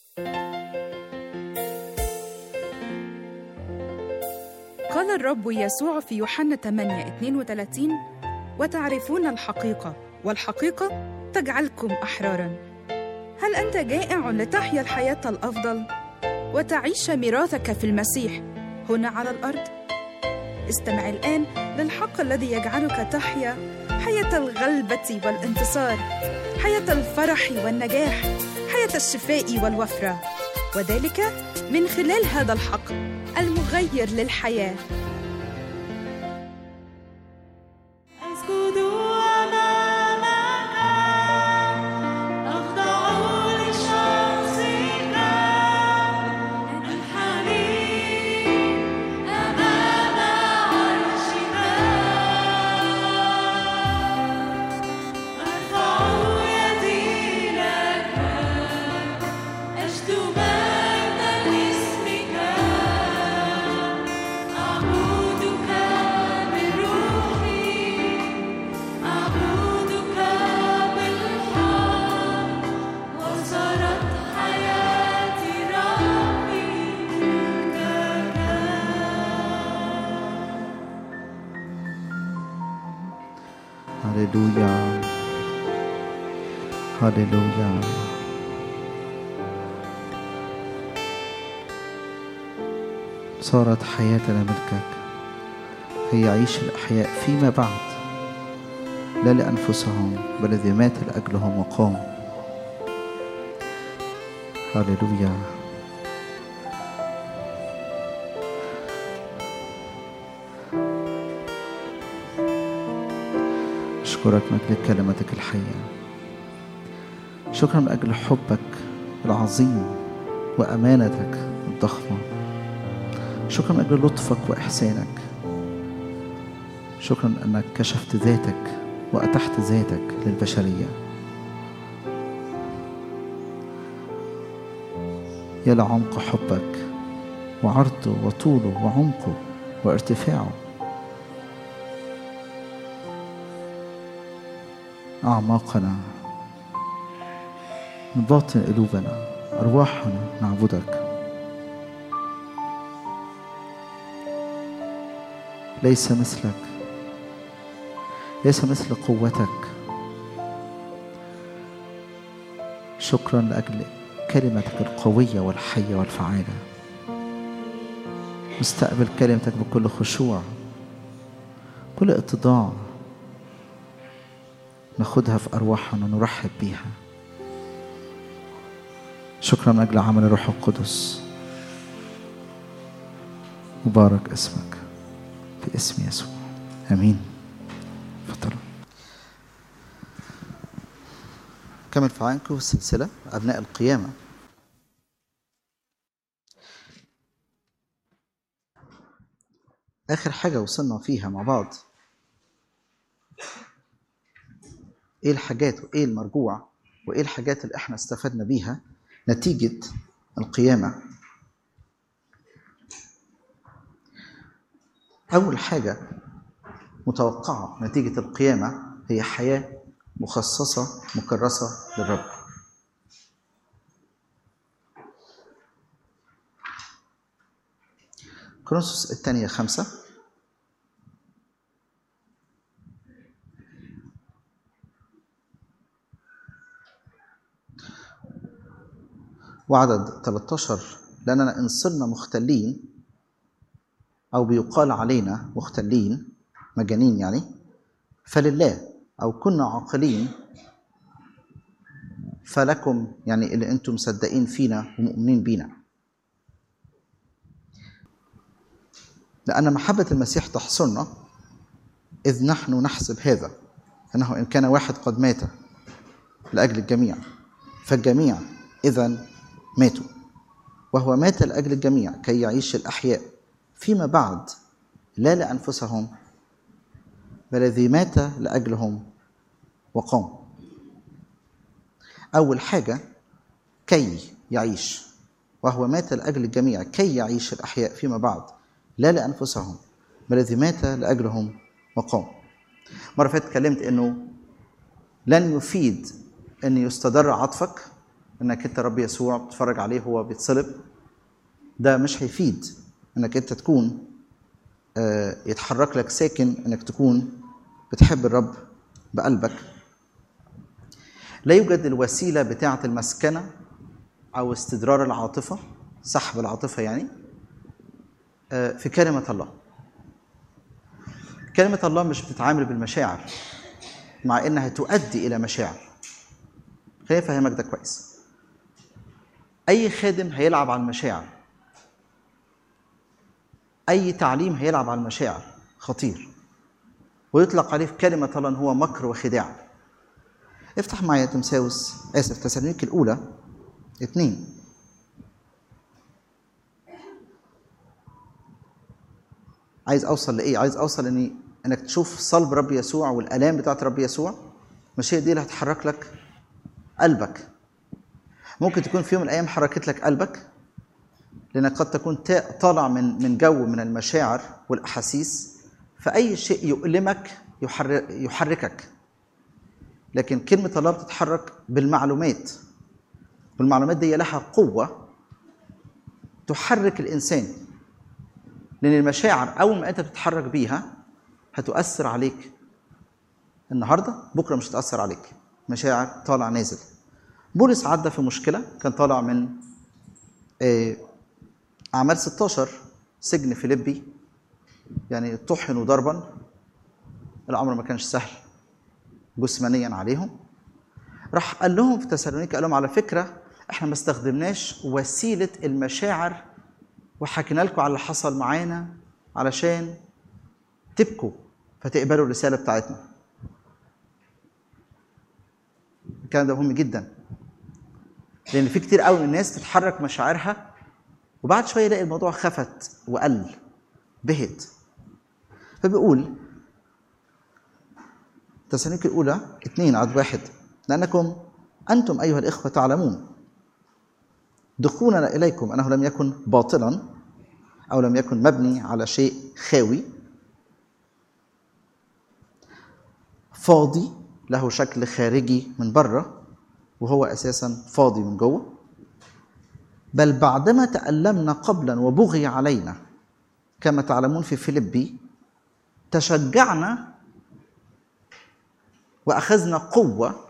قال الرب يسوع في يوحنا 8 32 وتعرفون الحقيقة والحقيقة تجعلكم أحرارا هل أنت جائع لتحيا الحياة الأفضل وتعيش ميراثك في المسيح هنا على الأرض؟ استمع الآن للحق الذي يجعلك تحيا حياة الغلبة والانتصار حياة الفرح والنجاح حياة الشفاء والوفرة وذلك من خلال هذا الحق المغير للحياه أسجد أمامك أخضع لشخصك أنحني أمام عرشك أرفع يدي لك أشدو مجدا لاسمك أعبدك بالروح أعبدك بالحق وصارت حياتي ربي هللويا هللويا صارت حياتنا ملكك كي يعيش الأحياء فيما بعد لا لأنفسهم بل الذي مات لأجلهم وقام هللويا أشكرك من أجل كلمتك الحية شكرا من أجل حبك العظيم وأمانتك الضخمة شكرا من أجل لطفك وإحسانك شكرا أنك كشفت ذاتك وأتحت ذاتك للبشرية يا لعمق حبك وعرضه وطوله وعمقه وارتفاعه أعماقنا من باطن قلوبنا أرواحنا نعبدك ليس مثلك ليس مثل قوتك شكرا لأجل كلمتك القوية والحية والفعالة نستقبل كلمتك بكل خشوع كل اتضاع ناخدها في أرواحنا ونرحب بيها شكرا من أجل عمل الروح القدس مبارك اسمك في اسم يسوع امين اتفضلوا كمل في عنكم السلسله ابناء القيامه اخر حاجه وصلنا فيها مع بعض ايه الحاجات وايه المرجوع وايه الحاجات اللي احنا استفدنا بيها نتيجه القيامه أول حاجة متوقعة نتيجة القيامة هي حياة مخصصة مكرسة للرب كورنثوس الثانية خمسة وعدد 13 لأننا إن صرنا مختلين أو بيقال علينا مختلين مجانين يعني فلله أو كنا عاقلين فلكم يعني اللي أنتم مصدقين فينا ومؤمنين بينا لأن محبة المسيح تحصرنا إذ نحن نحسب هذا أنه إن كان واحد قد مات لأجل الجميع فالجميع إذا ماتوا وهو مات لأجل الجميع كي يعيش الأحياء فيما بعد لا لأنفسهم بل الذي مات لأجلهم وقام أول حاجة كي يعيش وهو مات لأجل الجميع كي يعيش الأحياء فيما بعد لا لأنفسهم بل الذي مات لأجلهم وقام مرة فاتت اتكلمت إنه لن يفيد أن يستدر عطفك انك انت رب يسوع بتتفرج عليه وهو بيتصلب ده مش هيفيد انك انت تكون آه، يتحرك لك ساكن انك تكون بتحب الرب بقلبك لا يوجد الوسيله بتاعه المسكنه او استدرار العاطفه سحب العاطفه يعني آه، في كلمه الله كلمه الله مش بتتعامل بالمشاعر مع انها تؤدي الى مشاعر خليني افهمك ده كويس اي خادم هيلعب على المشاعر اي تعليم هيلعب على المشاعر خطير ويطلق عليه في كلمه الله إن هو مكر وخداع افتح معايا تمساوس اسف تسالونيك الاولى اتنين عايز اوصل لايه عايز اوصل اني انك تشوف صلب رب يسوع والالام بتاعت رب يسوع مش هي دي اللي هتحرك لك قلبك ممكن تكون في يوم من الايام حركت لك قلبك لانك قد تكون تا- طالع من من جو من المشاعر والاحاسيس فاي شيء يؤلمك يحرك يحركك لكن كلمه الله بتتحرك بالمعلومات والمعلومات دي لها قوه تحرك الانسان لان المشاعر اول ما انت بتتحرك بيها هتؤثر عليك النهارده بكره مش هتاثر عليك مشاعر طالع نازل بولس عدى في مشكله كان طالع من آه، اعمال 16 سجن فيليبي يعني طحنوا ضربا الامر ما كانش سهل جسمانيا عليهم راح قال لهم في تسالونيكا قال لهم على فكره احنا ما استخدمناش وسيله المشاعر وحكينا لكم على اللي حصل معانا علشان تبكوا فتقبلوا الرساله بتاعتنا الكلام ده مهم جدا لان في كتير قوي من الناس تتحرك مشاعرها وبعد شويه يلاقي الموضوع خفت وقل بهت فبيقول تسالونيك الاولى اثنين عدد واحد لانكم انتم ايها الاخوه تعلمون دخولنا اليكم انه لم يكن باطلا او لم يكن مبني على شيء خاوي فاضي له شكل خارجي من بره وهو اساسا فاضي من جوه بل بعدما تألمنا قبلا وبغي علينا كما تعلمون في فيلبي تشجعنا واخذنا قوه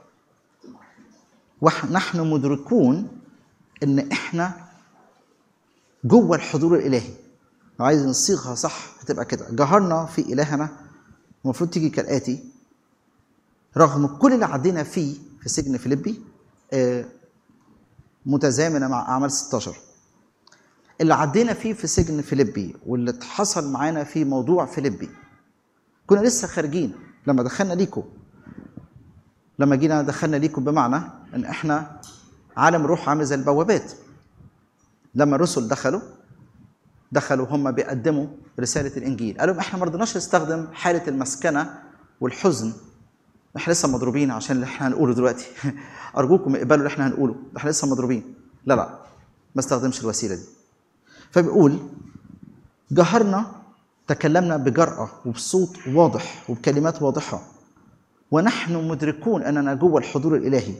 ونحن مدركون ان احنا جوه الحضور الالهي لو عايز نصيغها صح هتبقى كده جهرنا في الهنا المفروض تيجي كالاتي رغم كل اللي عدينا فيه في سجن فيليبي آه، متزامنه مع اعمال 16 اللي عدينا فيه في سجن فيليبي واللي حصل معانا في موضوع فيليبي كنا لسه خارجين لما دخلنا ليكم لما جينا دخلنا ليكم بمعنى ان احنا عالم روح عامل زي البوابات لما الرسل دخلوا دخلوا هم بيقدموا رساله الانجيل قالوا احنا ما رضيناش نستخدم حاله المسكنه والحزن احنا لسه مضروبين عشان اللي احنا هنقوله دلوقتي ارجوكم اقبلوا اللي احنا هنقوله احنا لسه مضروبين لا لا ما استخدمش الوسيله دي فبيقول جهرنا تكلمنا بجرأة وبصوت واضح وبكلمات واضحة ونحن مدركون أننا جوه الحضور الإلهي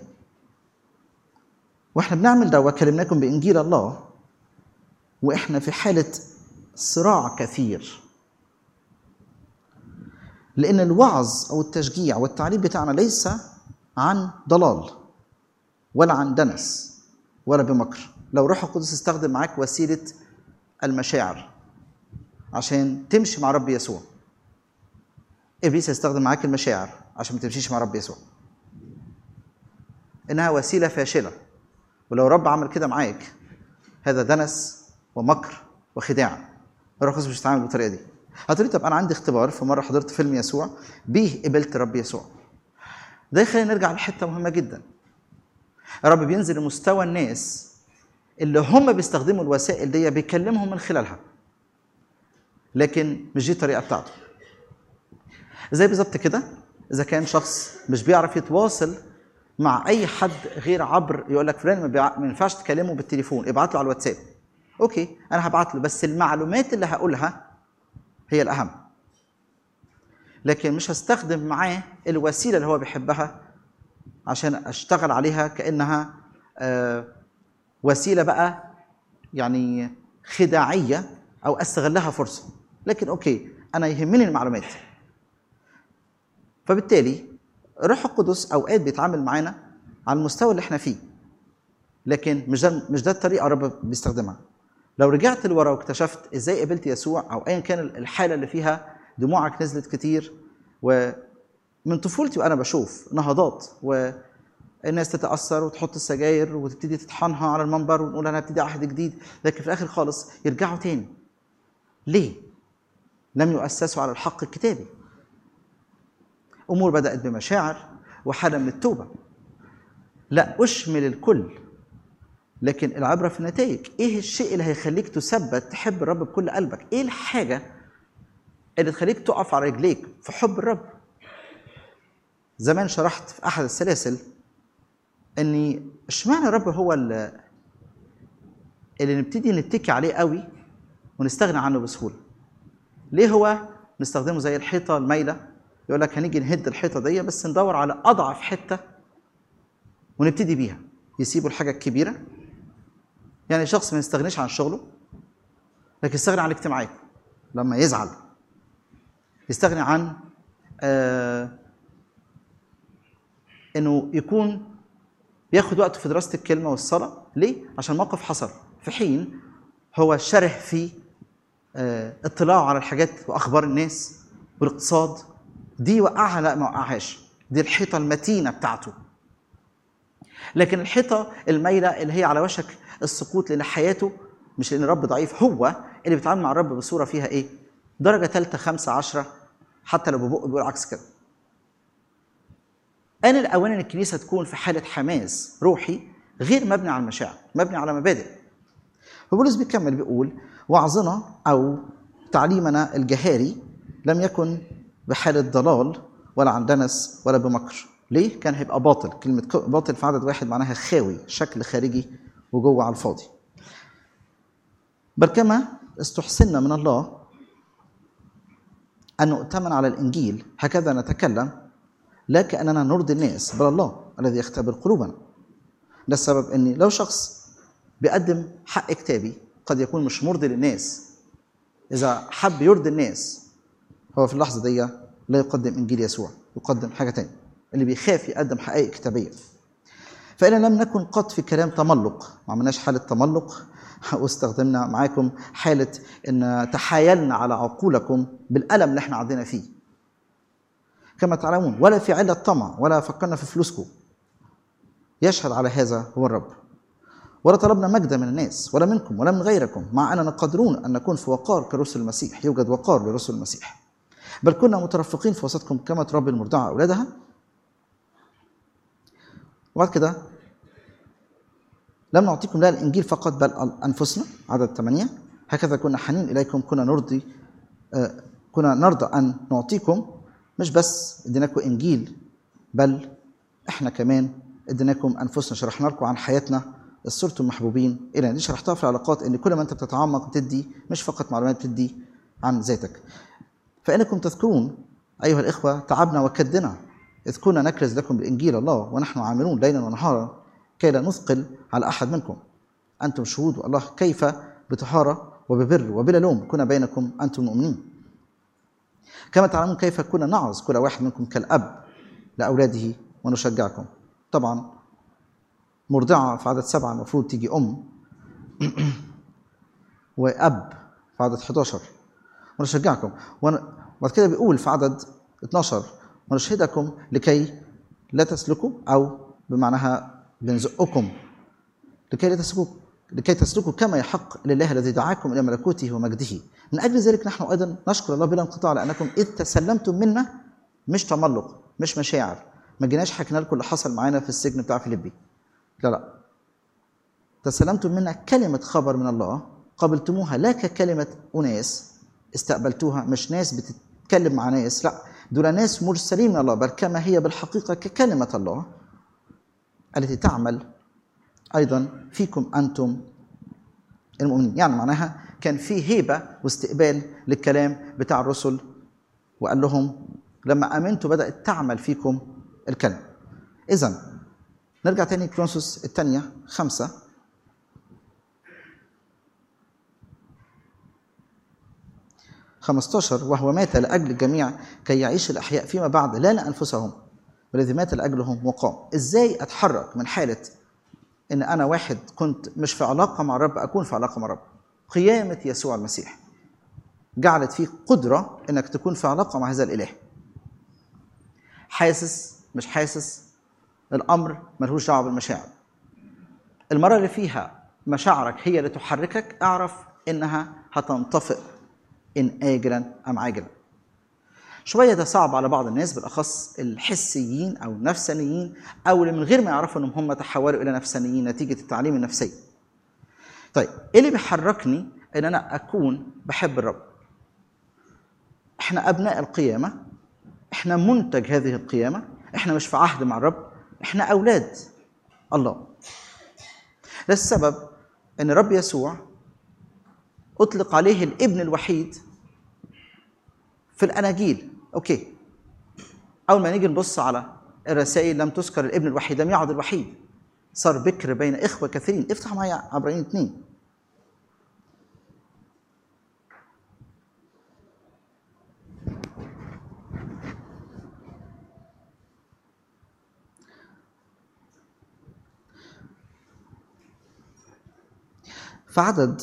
واحنا بنعمل ده وكلمناكم بإنجيل الله واحنا في حالة صراع كثير لأن الوعظ أو التشجيع والتعليم بتاعنا ليس عن ضلال ولا عن دنس ولا بمكر لو روح القدس استخدم معاك وسيلة المشاعر عشان تمشي مع رب يسوع ابليس هيستخدم معاك المشاعر عشان ما تمشيش مع رب يسوع انها وسيله فاشله ولو رب عمل كده معاك هذا دنس ومكر وخداع الروح القدس مش هيتعامل بالطريقه دي هتقولي طب انا عندي اختبار في مره حضرت فيلم يسوع بيه قبلت رب يسوع ده يخلينا نرجع لحته مهمه جدا الرب بينزل لمستوى الناس اللي هم بيستخدموا الوسائل دي بيكلمهم من خلالها لكن مش دي الطريقه بتاعته زي بالظبط كده اذا كان شخص مش بيعرف يتواصل مع اي حد غير عبر يقول لك فلان ما, بيع... ما ينفعش تكلمه بالتليفون ابعت له على الواتساب اوكي انا هبعت له بس المعلومات اللي هقولها هي الاهم لكن مش هستخدم معاه الوسيله اللي هو بيحبها عشان اشتغل عليها كانها آه، وسيله بقى يعني خداعيه او استغلها فرصه لكن اوكي انا يهمني المعلومات فبالتالي الروح القدس اوقات بيتعامل معانا على المستوى اللي احنا فيه لكن مش ده مش ده الطريقه رب بيستخدمها لو رجعت لورا واكتشفت ازاي قابلت يسوع او ايا كان الحاله اللي فيها دموعك نزلت كتير ومن طفولتي وانا بشوف نهضات والناس تتاثر وتحط السجاير وتبتدي تطحنها على المنبر ونقول انا هبتدي عهد جديد لكن في الاخر خالص يرجعوا تاني ليه؟ لم يؤسسوا على الحق الكتابي امور بدات بمشاعر وحاله من التوبه لا اشمل الكل لكن العبره في النتائج ايه الشيء اللي هيخليك تثبت تحب الرب بكل قلبك ايه الحاجه اللي تخليك تقف على رجليك في حب الرب زمان شرحت في احد السلاسل اني اشمعنى الرب هو اللي, اللي نبتدي نتكي عليه قوي ونستغنى عنه بسهوله ليه هو نستخدمه زي الحيطه المايله يقول لك هنيجي نهد الحيطه دي بس ندور على اضعف حته ونبتدي بيها يسيبوا الحاجه الكبيره يعني شخص ما يستغنيش عن شغله لكن يستغني عن الاجتماعات لما يزعل يستغني عن آه انه يكون بياخد وقته في دراسه الكلمه والصلاه ليه عشان موقف حصل في حين هو شره في آه اطلاعه على الحاجات واخبار الناس والاقتصاد دي وقعها لا ما وقعهاش دي الحيطه المتينه بتاعته لكن الحيطه المايله اللي هي على وشك السقوط لان حياته مش لان الرب ضعيف هو اللي بيتعامل مع الرب بصوره فيها ايه؟ درجه ثالثه خمسه عشره حتى لو ببقه بيقول عكس كده. آن الأوان إن الكنيسة تكون في حالة حماس روحي غير مبني على المشاعر، مبني على مبادئ. فبولس بيكمل بيقول: وعظنا أو تعليمنا الجهاري لم يكن بحالة ضلال ولا عن دنس ولا بمكر. ليه؟ كان هيبقى باطل، كلمة باطل في عدد واحد معناها خاوي، شكل خارجي وجوه على الفاضي. بل كما استحسنا من الله أن نؤتمن على الإنجيل هكذا نتكلم لا كأننا نرضي الناس بل الله الذي يختبر قلوبنا ده السبب أن لو شخص بيقدم حق كتابي قد يكون مش مرضي للناس إذا حب يرضي الناس هو في اللحظة دي لا يقدم إنجيل يسوع يقدم حاجة تانية اللي بيخاف يقدم حقائق كتابية فإن لم نكن قط في كلام تملق ما عملناش حالة تملق واستخدمنا معاكم حالة إن تحايلنا على عقولكم بالألم اللي احنا عدينا فيه كما تعلمون ولا في علة طمع ولا فكرنا في فلوسكم يشهد على هذا هو الرب ولا طلبنا مجدا من الناس ولا منكم ولا من غيركم مع أننا قادرون أن نكون في وقار كرسل المسيح يوجد وقار لرسل المسيح بل كنا مترفقين في وسطكم كما تربي المرضعة أولادها وبعد كده لم نعطيكم لا الانجيل فقط بل انفسنا عدد ثمانيه هكذا كنا حنين اليكم كنا نرضي آه كنا نرضى ان نعطيكم مش بس اديناكم انجيل بل احنا كمان اديناكم انفسنا شرحنا لكم عن حياتنا صرتم محبوبين الى دي شرحتها في العلاقات ان كل ما انت بتتعمق بتدي مش فقط معلومات بتدي عن ذاتك فانكم تذكرون ايها الاخوه تعبنا وكدنا اذ كنا نكرز لكم بانجيل الله ونحن عاملون ليلا ونهارا كي لا نثقل على احد منكم انتم شهود الله كيف بطهاره وببر وبلا لوم كنا بينكم انتم المؤمنين كما تعلمون كيف كنا نعظ كل واحد منكم كالاب لاولاده ونشجعكم طبعا مرضعه في عدد سبعه المفروض تيجي ام واب في عدد 11 ونشجعكم وبعد كده بيقول في عدد 12 ونشهدكم لكي لا تسلكوا او بمعناها بنزقكم لكي لا تسلكوا لكي تسلكوا كما يحق لله الذي دعاكم الى ملكوته ومجده من اجل ذلك نحن ايضا نشكر الله بلا انقطاع لانكم اذ تسلمتم منا مش تملق مش مشاعر ما جيناش حكينا لكم اللي حصل معانا في السجن بتاع فيليبي لا لا تسلمتم منا كلمة خبر من الله قبلتموها لا ككلمة أناس استقبلتوها مش ناس بتتكلم مع ناس لا دول ناس مرسلين من الله بل كما هي بالحقيقة ككلمة الله التي تعمل ايضا فيكم انتم المؤمنين يعني معناها كان في هيبه واستقبال للكلام بتاع الرسل وقال لهم لما امنتوا بدات تعمل فيكم الكلمه اذا نرجع تاني كرونسوس الثانية خمسة خمستاشر وهو مات لأجل الجميع كي يعيش الأحياء فيما بعد لا لأنفسهم والذي مات لأجلهم وقام إزاي أتحرك من حالة إن أنا واحد كنت مش في علاقة مع الرب أكون في علاقة مع الرب قيامة يسوع المسيح جعلت فيك قدرة إنك تكون في علاقة مع هذا الإله حاسس مش حاسس الامر ملهوش دعوه بالمشاعر المره اللي فيها مشاعرك هي اللي تحركك اعرف انها هتنطفئ ان اجلا ام عاجلا شويه ده صعب على بعض الناس بالاخص الحسيين او النفسانيين او اللي من غير ما يعرفوا انهم هم تحولوا الى نفسانيين نتيجه التعليم النفسي طيب ايه اللي بيحركني ان انا اكون بحب الرب احنا ابناء القيامه احنا منتج هذه القيامه احنا مش في عهد مع الرب احنا اولاد الله ده السبب ان الرب يسوع اطلق عليه الابن الوحيد في الاناجيل اوكي اول ما نيجي نبص على الرسائل لم تذكر الابن الوحيد لم يعد الوحيد صار بكر بين اخوه كثيرين افتح معايا عبرين اثنين في عدد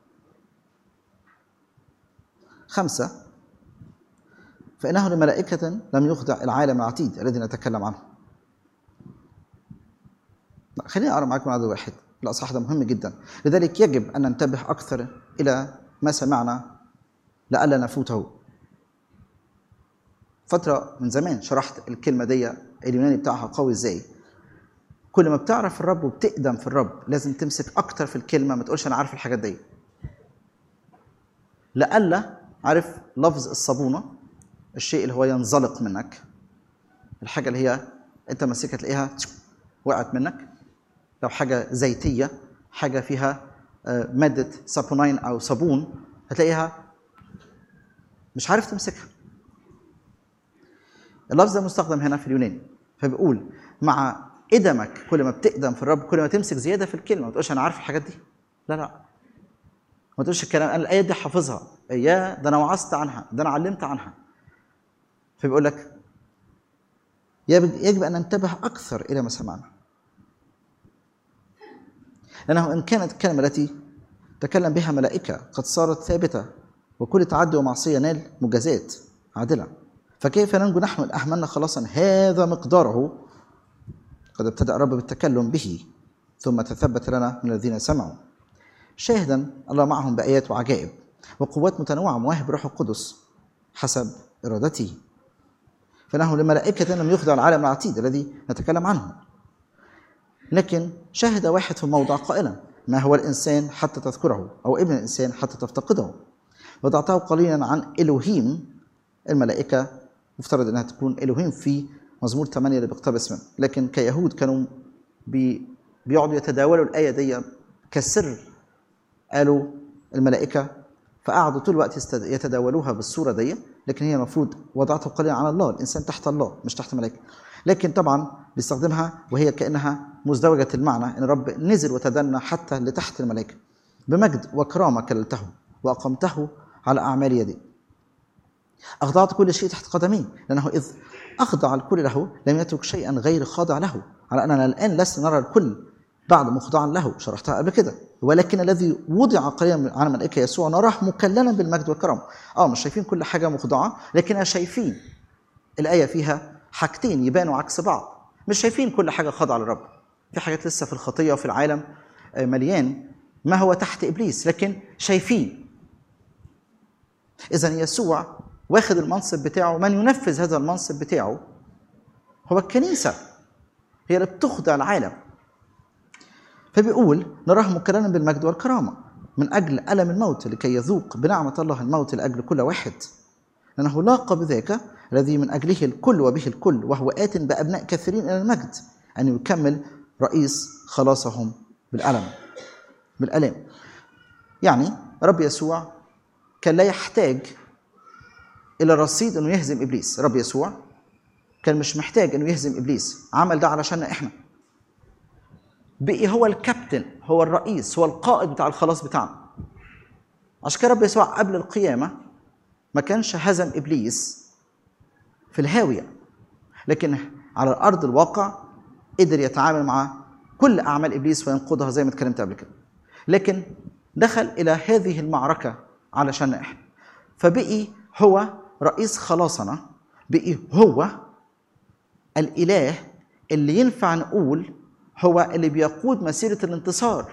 خمسة فإنه لملائكة لم يخضع العالم العتيد الذي نتكلم عنه لا، خليني أقرأ معاكم عدد واحد الأصحاح ده مهم جدا لذلك يجب أن ننتبه أكثر إلى ما سمعنا لئلا نفوته فترة من زمان شرحت الكلمة دي اليوناني بتاعها قوي ازاي كل ما بتعرف الرب وبتقدم في الرب لازم تمسك اكتر في الكلمه ما تقولش انا عارف الحاجات دي لألا عارف لفظ الصابونه الشيء اللي هو ينزلق منك الحاجه اللي هي انت ماسكها تلاقيها وقعت منك لو حاجه زيتيه حاجه فيها آه، ماده سابونين او صابون هتلاقيها مش عارف تمسكها اللفظ ده مستخدم هنا في اليوناني فبيقول مع قدمك كل ما بتقدم في الرب كل ما تمسك زياده في الكلمه ما تقولش انا عارف الحاجات دي لا لا ما تقولش الكلام انا الايه دي حافظها يا ده انا وعظت عنها ده انا علمت عنها فبيقول لك يجب يجب ان ننتبه اكثر الى ما سمعنا لانه ان كانت الكلمه التي تكلم بها ملائكه قد صارت ثابته وكل تعدي ومعصيه نال مجازات عادله فكيف ننجو نحن ان اهملنا خلاصا هذا مقداره قد ابتدأ الرب بالتكلم به ثم تثبت لنا من الذين سمعوا شاهدا الله معهم بآيات وعجائب وقوات متنوعة مواهب روح القدس حسب إرادته فإنه لملائكة لم يخضع العالم العتيد الذي نتكلم عنه لكن شهد واحد في موضع قائلا ما هو الإنسان حتى تذكره أو ابن الإنسان حتى تفتقده وضعته قليلا عن إلوهيم الملائكة مفترض أنها تكون إلوهيم في مزمور 8 اللي بيقتبس منه لكن كيهود كانوا بي بيقعدوا يتداولوا الآية دي كسر قالوا الملائكة فقعدوا طول الوقت يستد- يتداولوها بالصورة دي لكن هي المفروض وضعته قليلا على الله الإنسان تحت الله مش تحت ملائكة لكن طبعا بيستخدمها وهي كأنها مزدوجة المعنى إن الرب نزل وتدنى حتى لتحت الملائكة بمجد وكرامة كللته وأقمته على أعمال يدي أخضعت كل شيء تحت قدمي لأنه إذ أخضع الكل له لم يترك شيئا غير خاضع له على أننا الآن لسنا نرى الكل بعد مخضعا له شرحتها قبل كده ولكن الذي وضع قليلا عن الملائكة يسوع نراه مكللا بالمجد والكرم اه مش شايفين كل حاجة مخضعة لكننا شايفين الآية فيها حاجتين يبانوا عكس بعض مش شايفين كل حاجة خاضعة للرب في حاجات لسه في الخطية وفي العالم آه، مليان ما هو تحت إبليس لكن شايفين إذا يسوع واخد المنصب بتاعه من ينفذ هذا المنصب بتاعه هو الكنيسة هي اللي بتخضع العالم فبيقول نراه مكرنا بالمجد والكرامة من أجل ألم الموت لكي يذوق بنعمة الله الموت لأجل كل واحد لأنه لاقى بذاك الذي من أجله الكل وبه الكل وهو آت بأبناء كثيرين إلى المجد أن يكمل رئيس خلاصهم بالألم بالألام يعني رب يسوع كان لا يحتاج الى رصيد انه يهزم ابليس رب يسوع كان مش محتاج انه يهزم ابليس عمل ده علشان احنا بقي هو الكابتن هو الرئيس هو القائد بتاع الخلاص بتاعنا عشان كده رب يسوع قبل القيامه ما كانش هزم ابليس في الهاويه لكن على الارض الواقع قدر يتعامل مع كل اعمال ابليس وينقضها زي ما اتكلمت قبل كده لكن دخل الى هذه المعركه علشان احنا فبقي هو رئيس خلاصنا بقي هو الاله اللي ينفع نقول هو اللي بيقود مسيره الانتصار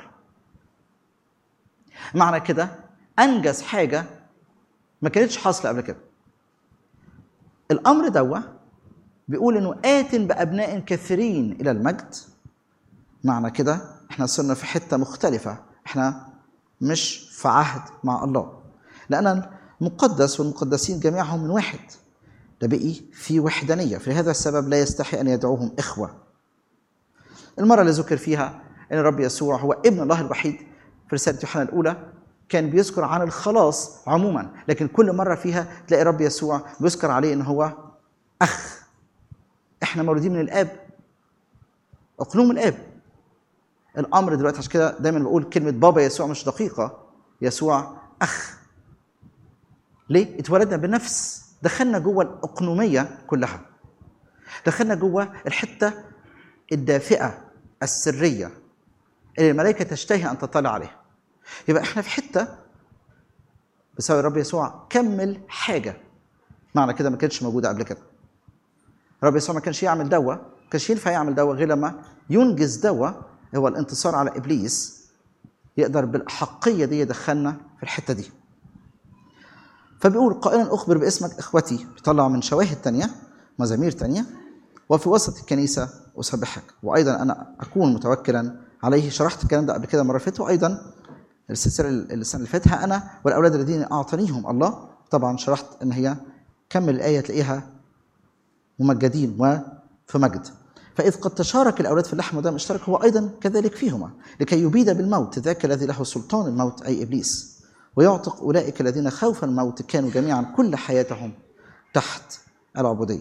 معنى كده انجز حاجه ما كانتش حاصله قبل كده الامر دوا بيقول انه ات بابناء كثيرين الى المجد معنى كده احنا صرنا في حته مختلفه احنا مش في عهد مع الله لان المقدس والمقدسين جميعهم من واحد ده بقي في وحدانيه في هذا السبب لا يستحي ان يدعوهم اخوه المره اللي ذكر فيها ان الرب يسوع هو ابن الله الوحيد في رساله يوحنا الاولى كان بيذكر عن الخلاص عموما لكن كل مره فيها تلاقي الرب يسوع بيذكر عليه ان هو اخ احنا مولودين من الاب اقلوم الاب الامر دلوقتي عشان كده دايما بقول كلمه بابا يسوع مش دقيقه يسوع اخ ليه اتولدنا بنفس دخلنا جوه الاقنوميه كلها دخلنا جوه الحته الدافئه السريه اللي الملائكه تشتهي ان تطلع عليها يبقى احنا في حته بسبب الرب يسوع كمل حاجه معنى كده ما كانتش موجوده قبل كده الرب يسوع ما كانش يعمل دواء ما كانش ينفع يعمل دواء غير لما ينجز دواء هو الانتصار على ابليس يقدر بالاحقيه دي يدخلنا في الحته دي فبيقول قائلا اخبر باسمك اخوتي بيطلع من شواهد تانية مزامير تانية وفي وسط الكنيسه اسبحك وايضا انا اكون متوكلا عليه شرحت الكلام ده قبل كده مره فاتت وايضا السلسله السنه اللي فاتها انا والاولاد الذين اعطانيهم الله طبعا شرحت ان هي كمل الايه تلاقيها ممجدين وفي مجد فإذ قد تشارك الأولاد في اللحم والدم اشترك هو أيضا كذلك فيهما لكي يبيد بالموت ذاك الذي له سلطان الموت أي إبليس ويعتق أولئك الذين خوف الموت كانوا جميعا كل حياتهم تحت العبودية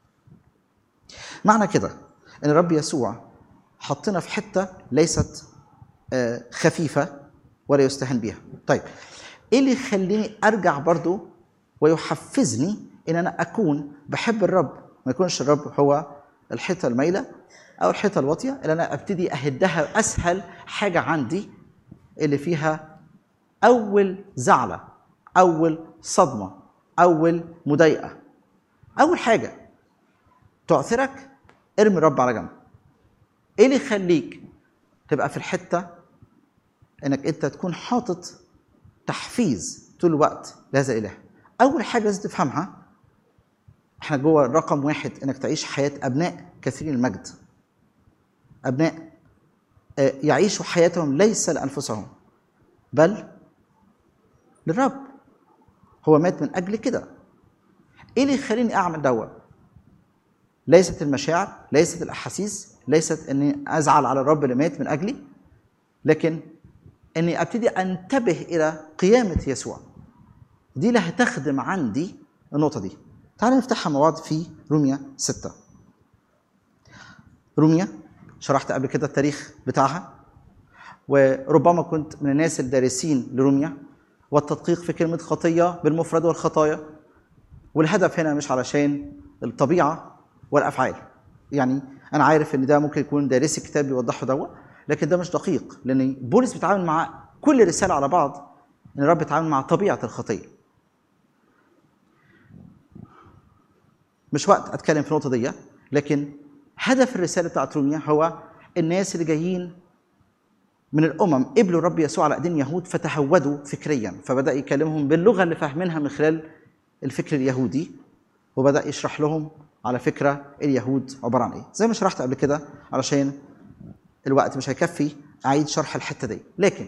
معنى كده أن الرب يسوع حطنا في حتة ليست آه، خفيفة ولا يستهان بها طيب ايه اللي يخليني ارجع برضو ويحفزني ان انا اكون بحب الرب ما يكونش الرب هو الحيطه المايله او الحيطه الواطيه اللي انا ابتدي اهدها اسهل حاجه عندي اللي فيها اول زعله اول صدمه اول مضايقه اول حاجه تعثرك ارمي الرب على جنب ايه اللي يخليك تبقى في الحته انك انت تكون حاطط تحفيز طول الوقت لهذا الاله اول حاجه لازم تفهمها احنا جوه رقم واحد انك تعيش حياه ابناء كثيرين المجد ابناء آه، يعيشوا حياتهم ليس لانفسهم بل للرب هو مات من اجل كده ايه اللي يخليني اعمل دوت ليست المشاعر ليست الاحاسيس ليست اني ازعل على الرب اللي مات من اجلي لكن اني ابتدي انتبه الى قيامه يسوع دي اللي هتخدم عندي النقطه دي تعالوا نفتحها مع بعض في روميا ستة روميا شرحت قبل كده التاريخ بتاعها وربما كنت من الناس الدارسين لروميا والتدقيق في كلمة خطية بالمفرد والخطايا والهدف هنا مش علشان الطبيعة والأفعال يعني أنا عارف إن ده ممكن يكون دارسي الكتاب بيوضحوا دوا لكن ده مش دقيق لأن بولس بيتعامل مع كل رسالة على بعض إن الرب بيتعامل مع طبيعة الخطية مش وقت اتكلم في النقطه دي لكن هدف الرساله بتاعت روميا هو الناس اللي جايين من الامم قبلوا الرب يسوع على ايدين يهود فتهودوا فكريا فبدا يكلمهم باللغه اللي فاهمينها من خلال الفكر اليهودي وبدا يشرح لهم على فكره اليهود عباره عن ايه زي ما شرحت قبل كده علشان الوقت مش هيكفي اعيد شرح الحته دي لكن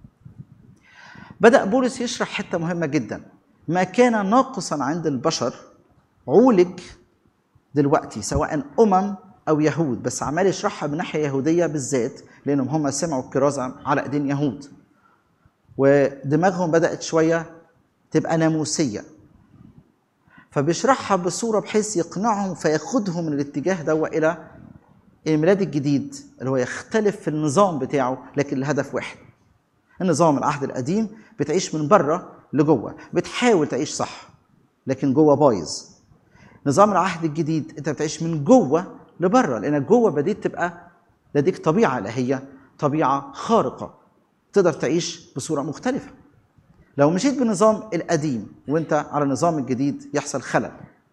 بدا بولس يشرح حته مهمه جدا ما كان ناقصا عند البشر عولج دلوقتي سواء امم او يهود بس عمال يشرحها من ناحيه يهوديه بالذات لانهم هم سمعوا الكرازه على ايدين يهود ودماغهم بدات شويه تبقى ناموسيه فبيشرحها بصوره بحيث يقنعهم فياخدهم من الاتجاه ده الى الميلاد الجديد اللي هو يختلف في النظام بتاعه لكن الهدف واحد النظام العهد القديم بتعيش من بره لجوه بتحاول تعيش صح لكن جوه بايظ نظام العهد الجديد انت بتعيش من جوه لبره لانك جوه بديت تبقى لديك طبيعه الهيه طبيعه خارقه تقدر تعيش بصوره مختلفه لو مشيت بالنظام القديم وانت على النظام الجديد يحصل خلل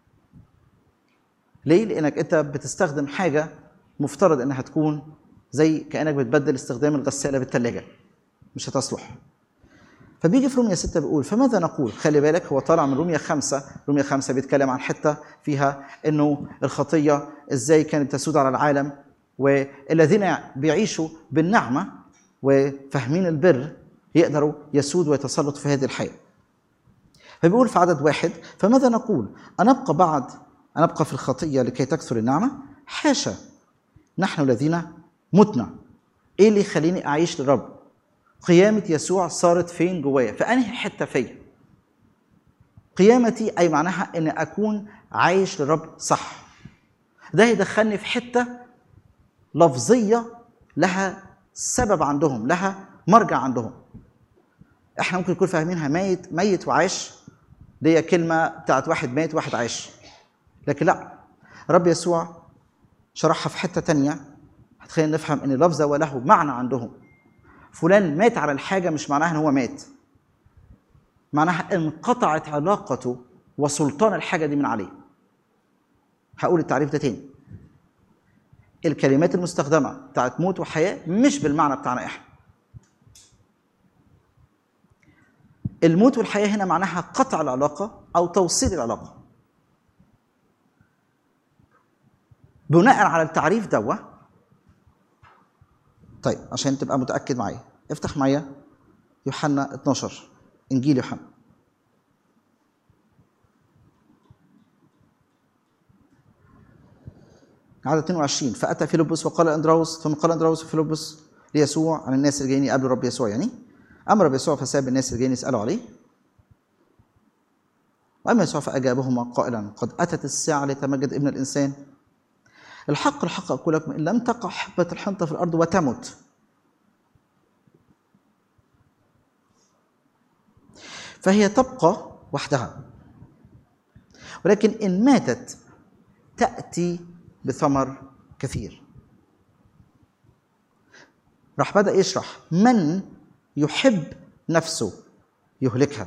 ليه لانك انت بتستخدم حاجه مفترض انها تكون زي كانك بتبدل استخدام الغساله بالثلاجه مش هتصلح فبيجي في رومية ستة بيقول فماذا نقول؟ خلي بالك هو طالع من رومية خمسة، رومية خمسة بيتكلم عن حتة فيها إنه الخطية إزاي كانت تسود على العالم والذين بيعيشوا بالنعمة وفاهمين البر يقدروا يسودوا ويتسلطوا في هذه الحياة. فبيقول في عدد واحد فماذا نقول؟ أنبقى بعد أنبقى في الخطية لكي تكثر النعمة؟ حاشا نحن الذين متنا. إيه اللي يخليني أعيش للرب؟ قيامة يسوع صارت فين جوايا في أنهي حتة فيا قيامتي أي معناها أن أكون عايش للرب صح ده يدخلني في حتة لفظية لها سبب عندهم لها مرجع عندهم احنا ممكن نكون فاهمينها ميت ميت وعاش دي كلمة بتاعت واحد ميت وواحد عاش لكن لا رب يسوع شرحها في حتة تانية هتخلينا نفهم ان اللفظة وله معنى عندهم فلان مات على الحاجه مش معناها ان هو مات معناها انقطعت علاقته وسلطان الحاجه دي من عليه هقول التعريف ده تاني الكلمات المستخدمه بتاعت موت وحياه مش بالمعنى بتاعنا احنا الموت والحياه هنا معناها قطع العلاقه او توصيل العلاقه بناء على التعريف دوت طيب عشان تبقى متاكد معايا افتح معايا يوحنا 12 انجيل يوحنا عدد 22 فاتى فيلبس وقال اندراوس ثم قال اندراوس وفيلبس ليسوع عن الناس اللي جايين يقابلوا الرب يسوع يعني امر بيسوع فساب الناس اللي جايين يسالوا عليه واما يسوع فاجابهما قائلا قد اتت الساعه ليتمجد ابن الانسان الحق الحق اقول لكم ان لم تقع حبه الحنطه في الارض وتمت فهي تبقى وحدها ولكن ان ماتت تاتي بثمر كثير راح بدا يشرح من يحب نفسه يهلكها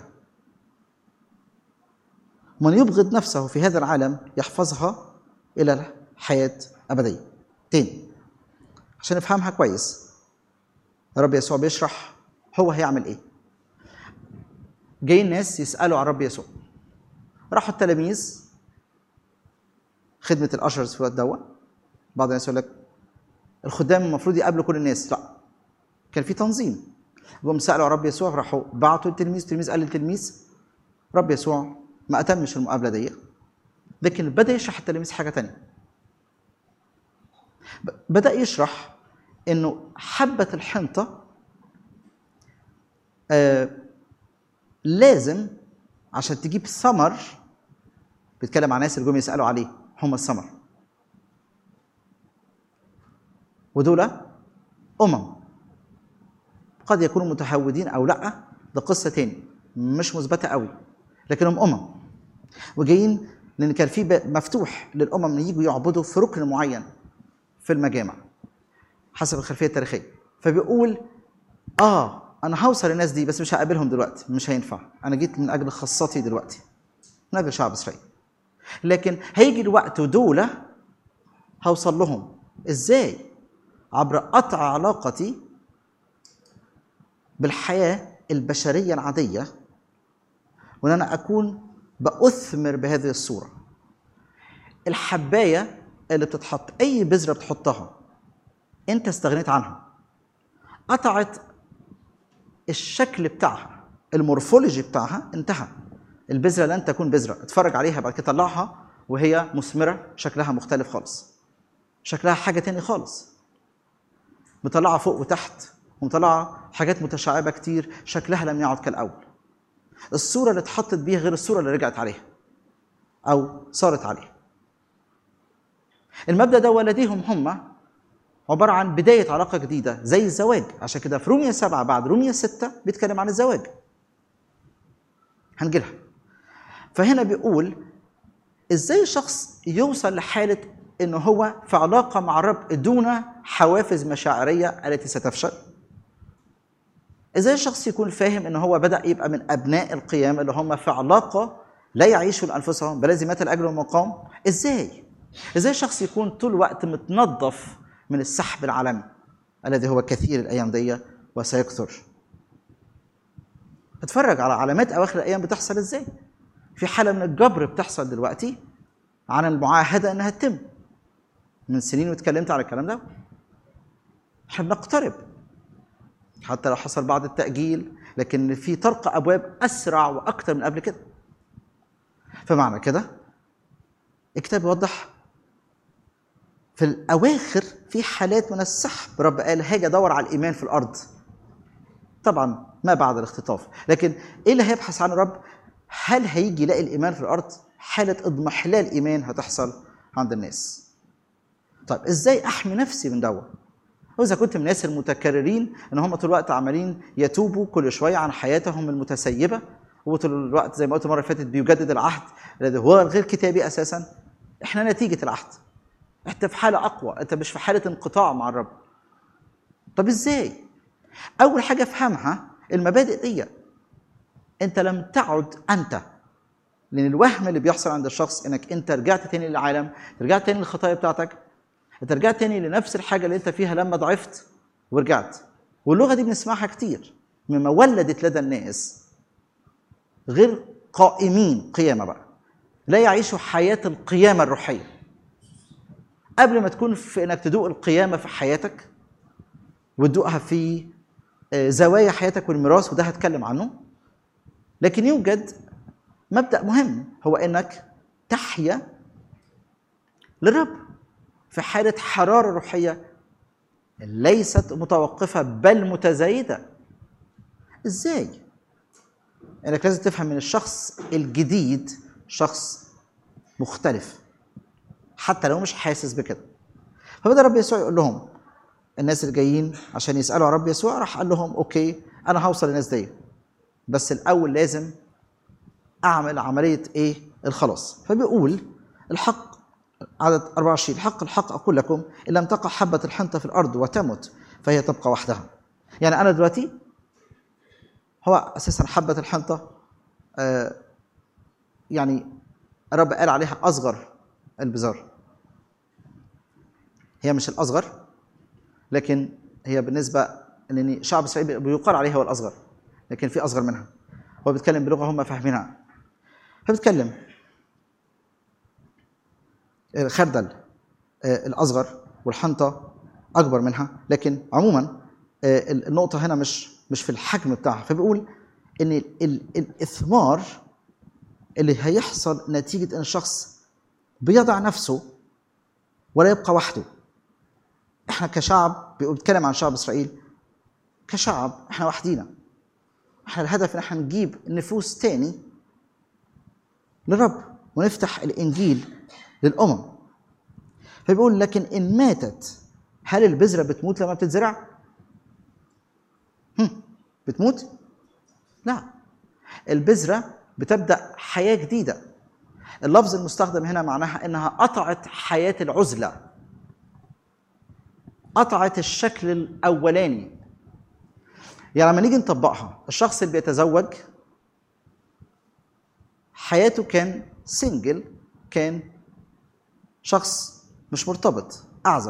من يبغض نفسه في هذا العالم يحفظها الى الحياه ابديه تاني عشان نفهمها كويس الرب يسوع بيشرح هو هيعمل ايه جايين ناس يسالوا عن الرب يسوع راحوا التلاميذ خدمه الاشرز في الوقت دوت بعض الناس يقول لك الخدام المفروض يقابلوا كل الناس لا كان في تنظيم جم سالوا عن الرب يسوع راحوا بعتوا التلميذ التلميذ قال للتلميذ رب يسوع ما اتمش المقابله دي لكن بدا يشرح التلاميذ حاجه تانية بدا يشرح انه حبه الحنطه آه لازم عشان تجيب ثمر بيتكلم عن ناس اللي جم يسالوا عليه هم الثمر ودول امم قد يكونوا متهودين او لا ده قصه تاني مش مثبته قوي لكنهم امم وجايين لان كان في باب مفتوح للامم ان يجوا يعبدوا في ركن معين في المجامع حسب الخلفيه التاريخيه فبيقول اه انا هوصل للناس دي بس مش هقابلهم دلوقتي مش هينفع انا جيت من اجل خاصتي دلوقتي من اجل شعب اسرائيل لكن هيجي الوقت ودول هوصل لهم ازاي عبر قطع علاقتي بالحياه البشريه العاديه وان انا اكون باثمر بهذه الصوره الحبايه اللي بتتحط اي بذره بتحطها انت استغنيت عنها قطعت الشكل بتاعها المورفولوجي بتاعها انتهى البذره لن تكون بذره اتفرج عليها بعد كده طلعها وهي مثمره شكلها مختلف خالص شكلها حاجه تاني خالص مطلعه فوق وتحت ومطلعه حاجات متشعبه كتير شكلها لم يعد كالاول الصوره اللي اتحطت بيها غير الصوره اللي رجعت عليها او صارت عليها المبدا ده ولديهم هم عباره عن بدايه علاقه جديده زي الزواج عشان كده في روميا سبعه بعد روميا سته بيتكلم عن الزواج هنجيلها فهنا بيقول ازاي شخص يوصل لحاله ان هو في علاقه مع الرب دون حوافز مشاعريه التي ستفشل ازاي الشخص يكون فاهم ان هو بدا يبقى من ابناء القيام اللي هم في علاقه لا يعيشوا لانفسهم بل الذي مات لاجل المقام ازاي ازاي الشخص يكون طول الوقت متنظف من السحب العالمي الذي هو كثير الايام دي وسيكثر اتفرج على علامات اواخر الايام بتحصل ازاي في حاله من الجبر بتحصل دلوقتي عن المعاهده انها تتم من سنين واتكلمت على الكلام ده احنا بنقترب حتى لو حصل بعض التاجيل لكن في طرق ابواب اسرع واكثر من قبل كده فمعنى كده الكتاب يوضح في الاواخر في حالات من السحب رب قال هاجي ادور على الايمان في الارض طبعا ما بعد الاختطاف لكن ايه اللي هيبحث عنه الرب هل هيجي يلاقي الايمان في الارض حاله اضمحلال ايمان هتحصل عند الناس طيب ازاي احمي نفسي من دوت واذا كنت من الناس المتكررين ان هم طول الوقت عمالين يتوبوا كل شويه عن حياتهم المتسيبه وطول الوقت زي ما قلت المره اللي فاتت بيجدد العهد الذي هو الغير كتابي اساسا احنا نتيجه العهد انت في حاله اقوى انت مش في حاله انقطاع مع الرب طب ازاي اول حاجه افهمها المبادئ دي انت لم تعد انت لان الوهم اللي بيحصل عند الشخص انك انت رجعت تاني للعالم رجعت تاني للخطايا بتاعتك انت رجعت تاني لنفس الحاجه اللي انت فيها لما ضعفت ورجعت واللغه دي بنسمعها كتير مما ولدت لدى الناس غير قائمين قيامه بقى لا يعيشوا حياه القيامه الروحيه قبل ما تكون في انك تدوق القيامه في حياتك وتدوقها في آه، زوايا حياتك والميراث وده هتكلم عنه لكن يوجد مبدا مهم هو انك تحيا للرب في حاله حراره روحيه ليست متوقفه بل متزايده ازاي انك لازم تفهم ان الشخص الجديد شخص مختلف حتى لو مش حاسس بكده فبدا رب يسوع يقول لهم الناس اللي جايين عشان يسالوا عن رب يسوع راح قال لهم اوكي انا هوصل للناس دي بس الاول لازم اعمل عمليه ايه الخلاص فبيقول الحق عدد 24 الحق الحق اقول لكم ان لم تقع حبه الحنطه في الارض وتمت فهي تبقى وحدها يعني انا دلوقتي هو اساسا حبه الحنطه آه يعني الرب قال عليها اصغر البزار هي مش الاصغر لكن هي بالنسبه لان شعب اسرائيل بيقال عليها هو الاصغر لكن في اصغر منها هو بيتكلم بلغه هم فاهمينها فبيتكلم الخردل آه، الاصغر والحنطه اكبر منها لكن عموما آه، النقطه هنا مش مش في الحجم بتاعها فبيقول ان ال- ال- الاثمار اللي هيحصل نتيجه ان الشخص بيضع نفسه ولا يبقى وحده احنا كشعب بيقول بيتكلم عن شعب اسرائيل كشعب احنا وحدينا احنا الهدف ان احنا نجيب نفوس تاني للرب ونفتح الانجيل للامم فبيقول لكن ان ماتت هل البذره بتموت لما بتتزرع؟ هم، بتموت؟ لا البذره بتبدا حياه جديده اللفظ المستخدم هنا معناها انها قطعت حياه العزله قطعت الشكل الاولاني يعني لما نيجي نطبقها الشخص اللي بيتزوج حياته كان سنجل كان شخص مش مرتبط اعزب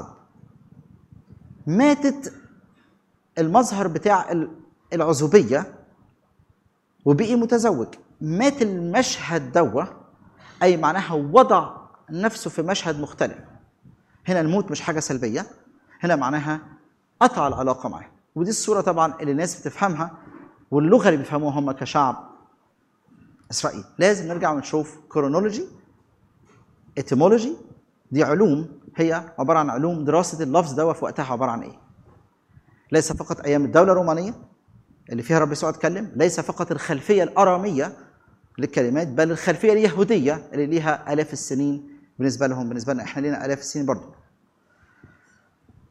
ماتت المظهر بتاع ال- العزوبيه وبقي متزوج مات المشهد دوا اي معناها وضع نفسه في مشهد مختلف هنا الموت مش حاجه سلبيه هنا معناها قطع العلاقه معاه ودي الصوره طبعا اللي الناس بتفهمها واللغه اللي بيفهموها هم كشعب اسرائيل لازم نرجع ونشوف كرونولوجي اتيمولوجي دي علوم هي عباره عن علوم دراسه اللفظ ده في وقتها عباره عن ايه ليس فقط ايام الدوله الرومانيه اللي فيها رب يسوع اتكلم ليس فقط الخلفيه الاراميه للكلمات بل الخلفيه اليهوديه اللي ليها الاف السنين بالنسبه لهم بالنسبه لنا احنا لينا الاف السنين برضه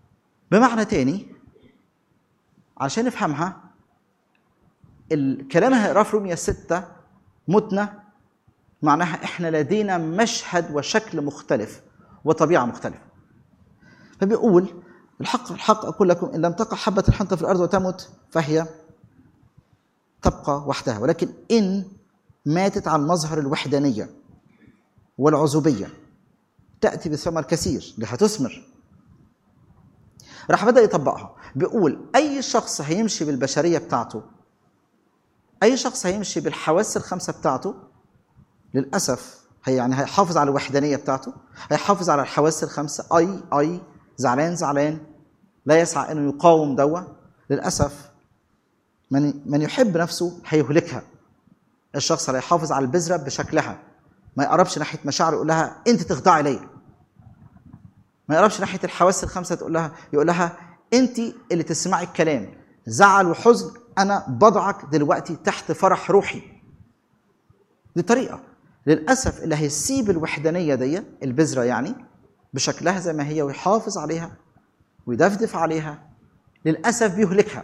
بمعنى تاني عشان نفهمها الكلام اللي هنقراه في رومية 6 متنا معناها احنا لدينا مشهد وشكل مختلف وطبيعة مختلفة فبيقول الحق الحق أقول لكم إن لم تقع حبة الحنطة في الأرض وتمت فهي تبقى وحدها ولكن إن ماتت على المظهر الوحدانية والعزوبية تأتي بثمر كثير اللي هتثمر راح بدأ يطبقها بيقول أي شخص هيمشي بالبشرية بتاعته أي شخص هيمشي بالحواس الخمسة بتاعته للأسف هي يعني هيحافظ على الوحدانية بتاعته هيحافظ على الحواس الخمسة أي أي زعلان زعلان لا يسعى انه يقاوم دوا للاسف من من يحب نفسه هيهلكها الشخص اللي يحافظ على البذره بشكلها ما يقربش ناحيه مشاعره يقول لها انت تخضعي ليا ما يقربش ناحيه الحواس الخمسه تقول لها يقول لها انت اللي تسمعي الكلام زعل وحزن انا بضعك دلوقتي تحت فرح روحي دي طريقه للاسف اللي هيسيب الوحدانيه دي البذره يعني بشكلها زي ما هي ويحافظ عليها ويدفدف عليها للاسف بيهلكها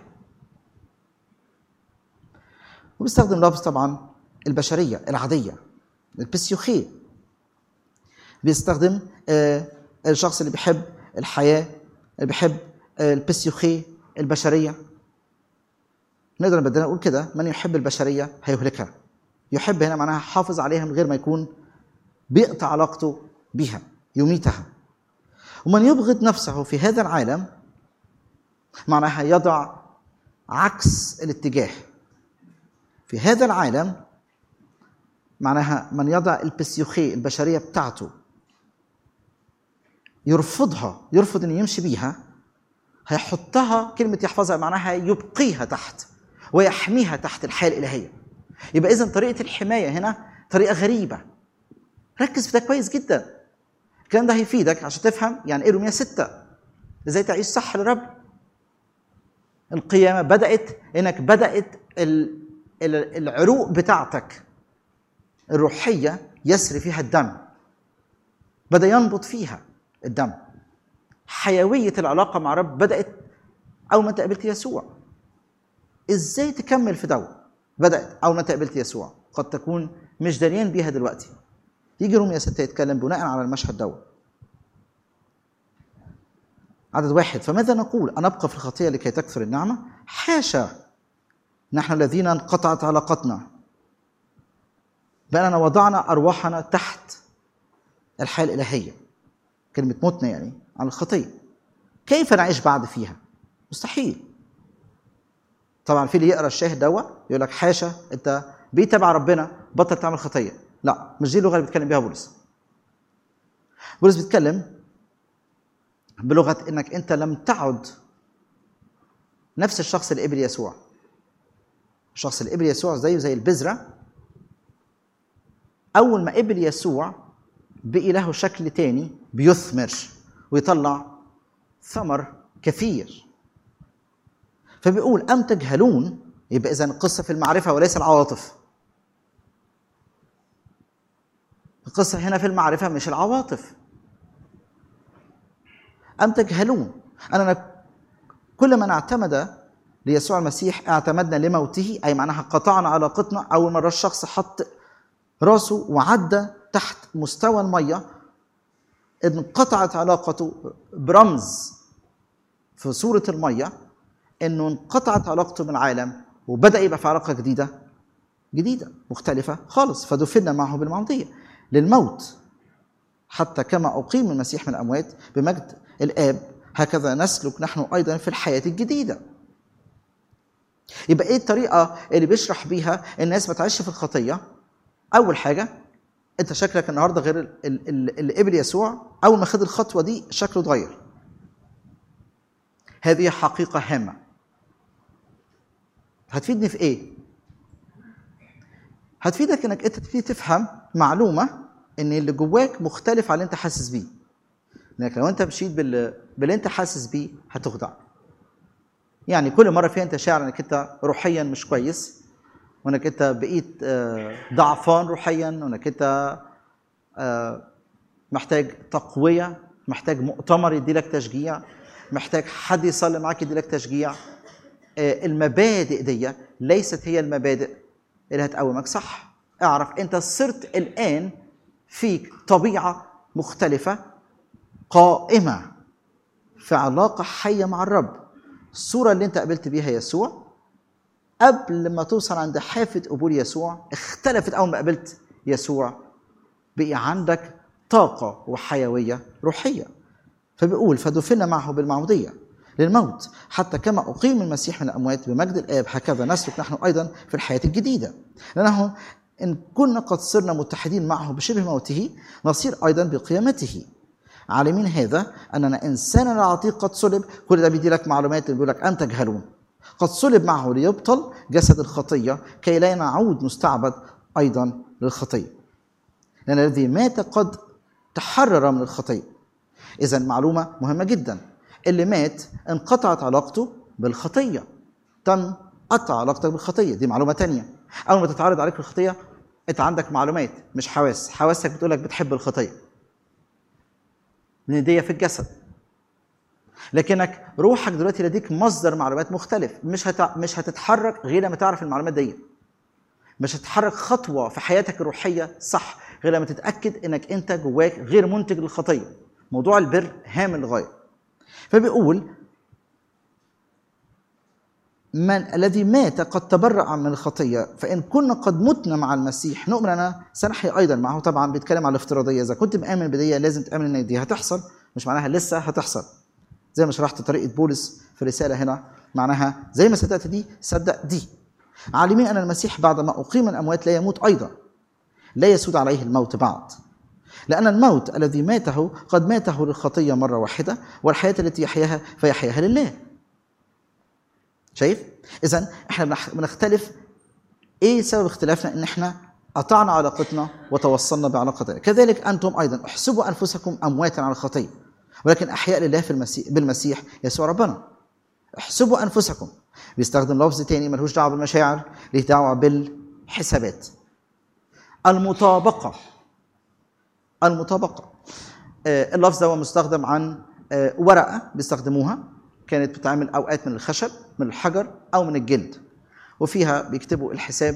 وبيستخدم لفظ طبعا البشريه العاديه البسيوخي بيستخدم آه، الشخص اللي بيحب الحياه اللي بيحب آه، البسيوخي البشريه نقدر بدنا نقول كده من يحب البشريه هيهلكها يحب هنا معناها حافظ عليها من غير ما يكون بيقطع علاقته بها يميتها ومن يبغض نفسه في هذا العالم معناها يضع عكس الاتجاه في هذا العالم معناها من يضع البسيوخي البشريه بتاعته يرفضها يرفض انه يمشي بيها هيحطها كلمه يحفظها معناها يبقيها تحت ويحميها تحت الحياه الالهيه يبقى اذا طريقه الحمايه هنا طريقه غريبه ركز في ده كويس جدا الكلام ده هيفيدك عشان تفهم يعني ايه رومية ستة ازاي تعيش صح للرب القيامة بدأت انك بدأت ال- ال- العروق بتاعتك الروحية يسري فيها الدم بدأ ينبض فيها الدم حيوية العلاقة مع الرب بدأت أول ما أنت قابلت يسوع إزاي تكمل في دو بدأت أول ما أنت قابلت يسوع قد تكون مش داريان بيها دلوقتي يجي رومية ستة يتكلم بناء على المشهد دوت عدد واحد فماذا نقول أن أبقى في الخطية لكي تكثر النعمة حاشا نحن الذين انقطعت علاقتنا بأننا وضعنا أرواحنا تحت الحياة الإلهية كلمة موتنا يعني عن الخطية كيف نعيش بعد فيها مستحيل طبعا في اللي يقرا الشاهد دوا يقول لك حاشا انت بقيت تبع ربنا بطل تعمل خطيه لا مش دي اللغه اللي بيتكلم بيها بولس بولس بيتكلم بلغه انك انت لم تعد نفس الشخص اللي قبل يسوع الشخص اللي قبل يسوع زيه زي البذره اول ما قبل يسوع بقي له شكل تاني بيثمر ويطلع ثمر كثير فبيقول أم تجهلون يبقى إذا القصة في المعرفة وليس العواطف القصة هنا في المعرفة مش العواطف أم تجهلون أننا كل من اعتمد ليسوع المسيح اعتمدنا لموته أي معناها قطعنا علاقتنا أول مرة الشخص حط راسه وعدى تحت مستوى المية انقطعت علاقته برمز في صورة المية انه انقطعت علاقته بالعالم وبدا يبقى في علاقه جديده جديده مختلفه خالص فدفنا معه بالمعموديه للموت حتى كما اقيم المسيح من الاموات بمجد الاب هكذا نسلك نحن ايضا في الحياه الجديده يبقى ايه الطريقه اللي بيشرح بيها الناس ما تعيش في الخطيه اول حاجه انت شكلك النهارده غير ال- ال- ال- اللي قبل يسوع اول ما خد الخطوه دي شكله اتغير هذه حقيقه هامه هتفيدني في ايه هتفيدك انك انت تبتدي تفهم معلومه ان اللي جواك مختلف عن اللي انت حاسس بيه لانك لو انت مشيت بال... باللي انت حاسس بيه هتخدع يعني كل مره فيها انت شاعر انك انت روحيا مش كويس وانك انت بقيت آه، ضعفان روحيا وانك انت آه، محتاج تقويه محتاج مؤتمر يديلك تشجيع محتاج حد يصلي معاك يديلك تشجيع آه، المبادئ دي ليست هي المبادئ اللي هتقومك صح اعرف انت صرت الان فيك طبيعه مختلفه قائمه في علاقه حيه مع الرب الصوره اللي انت قابلت بيها يسوع قبل ما توصل عند حافه قبول يسوع اختلفت اول ما قابلت يسوع بقي عندك طاقه وحيويه روحيه فبيقول فدفنا معه بالمعموديه للموت حتى كما اقيم المسيح من الاموات بمجد الاب هكذا نسلك نحن ايضا في الحياه الجديده لانه ان كنا قد صرنا متحدين معه بشبه موته نصير ايضا بقيامته عالمين هذا اننا انسانا العتيق قد صلب كل ده بيدي لك معلومات اللي بيقول لك ان تجهلون قد صلب معه ليبطل جسد الخطيه كي لا نعود مستعبد ايضا للخطيه لان الذي مات قد تحرر من الخطيه اذا معلومه مهمه جدا اللي مات انقطعت علاقته بالخطيه تم قطع علاقتك بالخطيه دي معلومه تانية اول ما تتعرض عليك الخطيه انت عندك معلومات مش حواس حواسك بتقولك بتحب الخطيه لان دي في الجسد لكنك روحك دلوقتي لديك مصدر معلومات مختلف مش هت... مش هتتحرك غير لما تعرف المعلومات دي مش هتتحرك خطوه في حياتك الروحيه صح غير لما تتاكد انك انت جواك غير منتج للخطيه موضوع البر هام للغايه فبيقول من الذي مات قد تبرأ من الخطية فإن كنا قد متنا مع المسيح نؤمن أننا سنحيا أيضا معه طبعا بيتكلم على الافتراضية إذا كنت مآمن بدية لازم تآمن إن دي هتحصل مش معناها لسه هتحصل زي ما شرحت طريقة بولس في الرسالة هنا معناها زي ما صدقت دي صدق دي عالمين أن المسيح بعد ما أقيم من الأموات لا يموت أيضا لا يسود عليه الموت بعد لأن الموت الذي ماته قد ماته للخطية مرة واحدة والحياة التي يحياها فيحياها لله شايف؟ إذا احنا بنخ- بنختلف إيه سبب اختلافنا؟ إن احنا قطعنا علاقتنا وتوصلنا بعلاقة كذلك أنتم أيضا احسبوا أنفسكم أمواتا على الخطية ولكن أحياء لله في المسيح بالمسيح يسوع ربنا احسبوا أنفسكم بيستخدم لفظ تاني ملهوش دعوة بالمشاعر ليه دعوة بالحسابات المطابقة المطابقة آه، اللفظ ده هو مستخدم عن آه، ورقة بيستخدموها كانت بتتعمل أوقات من الخشب من الحجر أو من الجلد وفيها بيكتبوا الحساب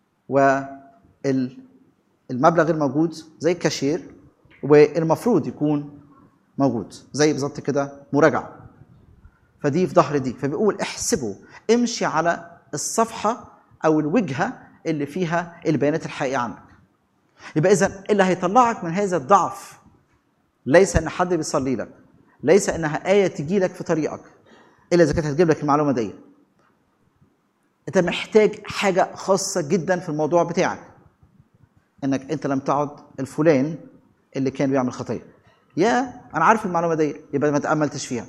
والمبلغ الموجود زي الكاشير والمفروض يكون موجود زي بالظبط كده مراجعة فدي في ظهر دي فبيقول احسبوا امشي على الصفحة أو الوجهة اللي فيها البيانات الحقيقية عنك يبقى اذا اللي هيطلعك من هذا الضعف ليس ان حد بيصلي لك ليس انها ايه تجي لك في طريقك الا اذا كانت هتجيب لك المعلومه دي انت محتاج حاجه خاصه جدا في الموضوع بتاعك انك انت لم تعد الفلان اللي كان بيعمل خطيه يا انا عارف المعلومه دي يبقى ما تاملتش فيها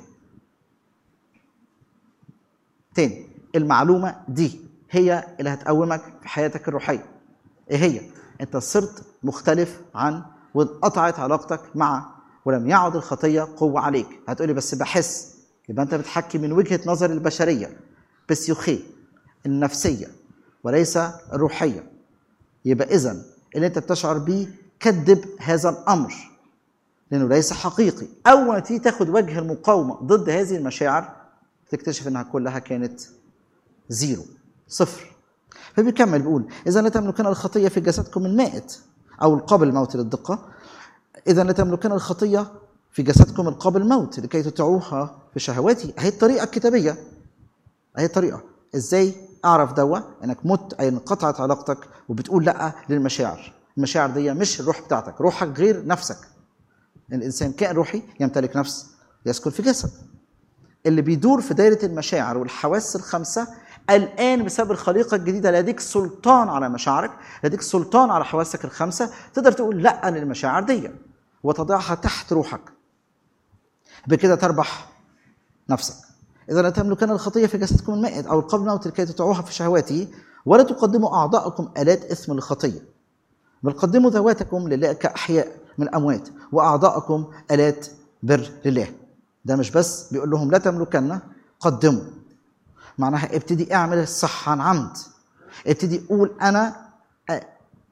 تاني المعلومه دي هي اللي هتقومك في حياتك الروحيه ايه هي انت صرت مختلف عن وانقطعت علاقتك مع ولم يعد الخطيه قوه عليك هتقولي بس بحس يبقى انت بتحكي من وجهه نظر البشريه بسيوخي النفسيه وليس الروحيه يبقى اذا اللي انت بتشعر بيه كذب هذا الامر لانه ليس حقيقي اول ما تيجي تاخد وجه المقاومه ضد هذه المشاعر تكتشف انها كلها كانت زيرو صفر فبيكمل بيقول اذا لا تملكن الخطيه في جسدكم المائت او القابل الموت للدقه اذا لا تملكن الخطيه في جسدكم القابل الموت لكي تطيعوها في شهواتي اهي الطريقه الكتابيه اهي الطريقه ازاي اعرف دوا انك مت اي انقطعت علاقتك وبتقول لا للمشاعر المشاعر دي مش الروح بتاعتك روحك غير نفسك الانسان كائن روحي يمتلك نفس يسكن في جسد اللي بيدور في دايره المشاعر والحواس الخمسه الان بسبب الخليقه الجديده لديك سلطان على مشاعرك لديك سلطان على حواسك الخمسه تقدر تقول لا للمشاعر دي وتضعها تحت روحك بكده تربح نفسك اذا لا تملكن الخطيه في جسدكم المائت او القبل الموت لكي تطيعوها في شهواته ولا تقدموا اعضاءكم الات اثم للخطيه بل قدموا ذواتكم لله كاحياء من الاموات واعضاءكم الات بر لله ده مش بس بيقول لهم لا تملكن قدموا معناها ابتدي اعمل الصح عن عمد ابتدي قول انا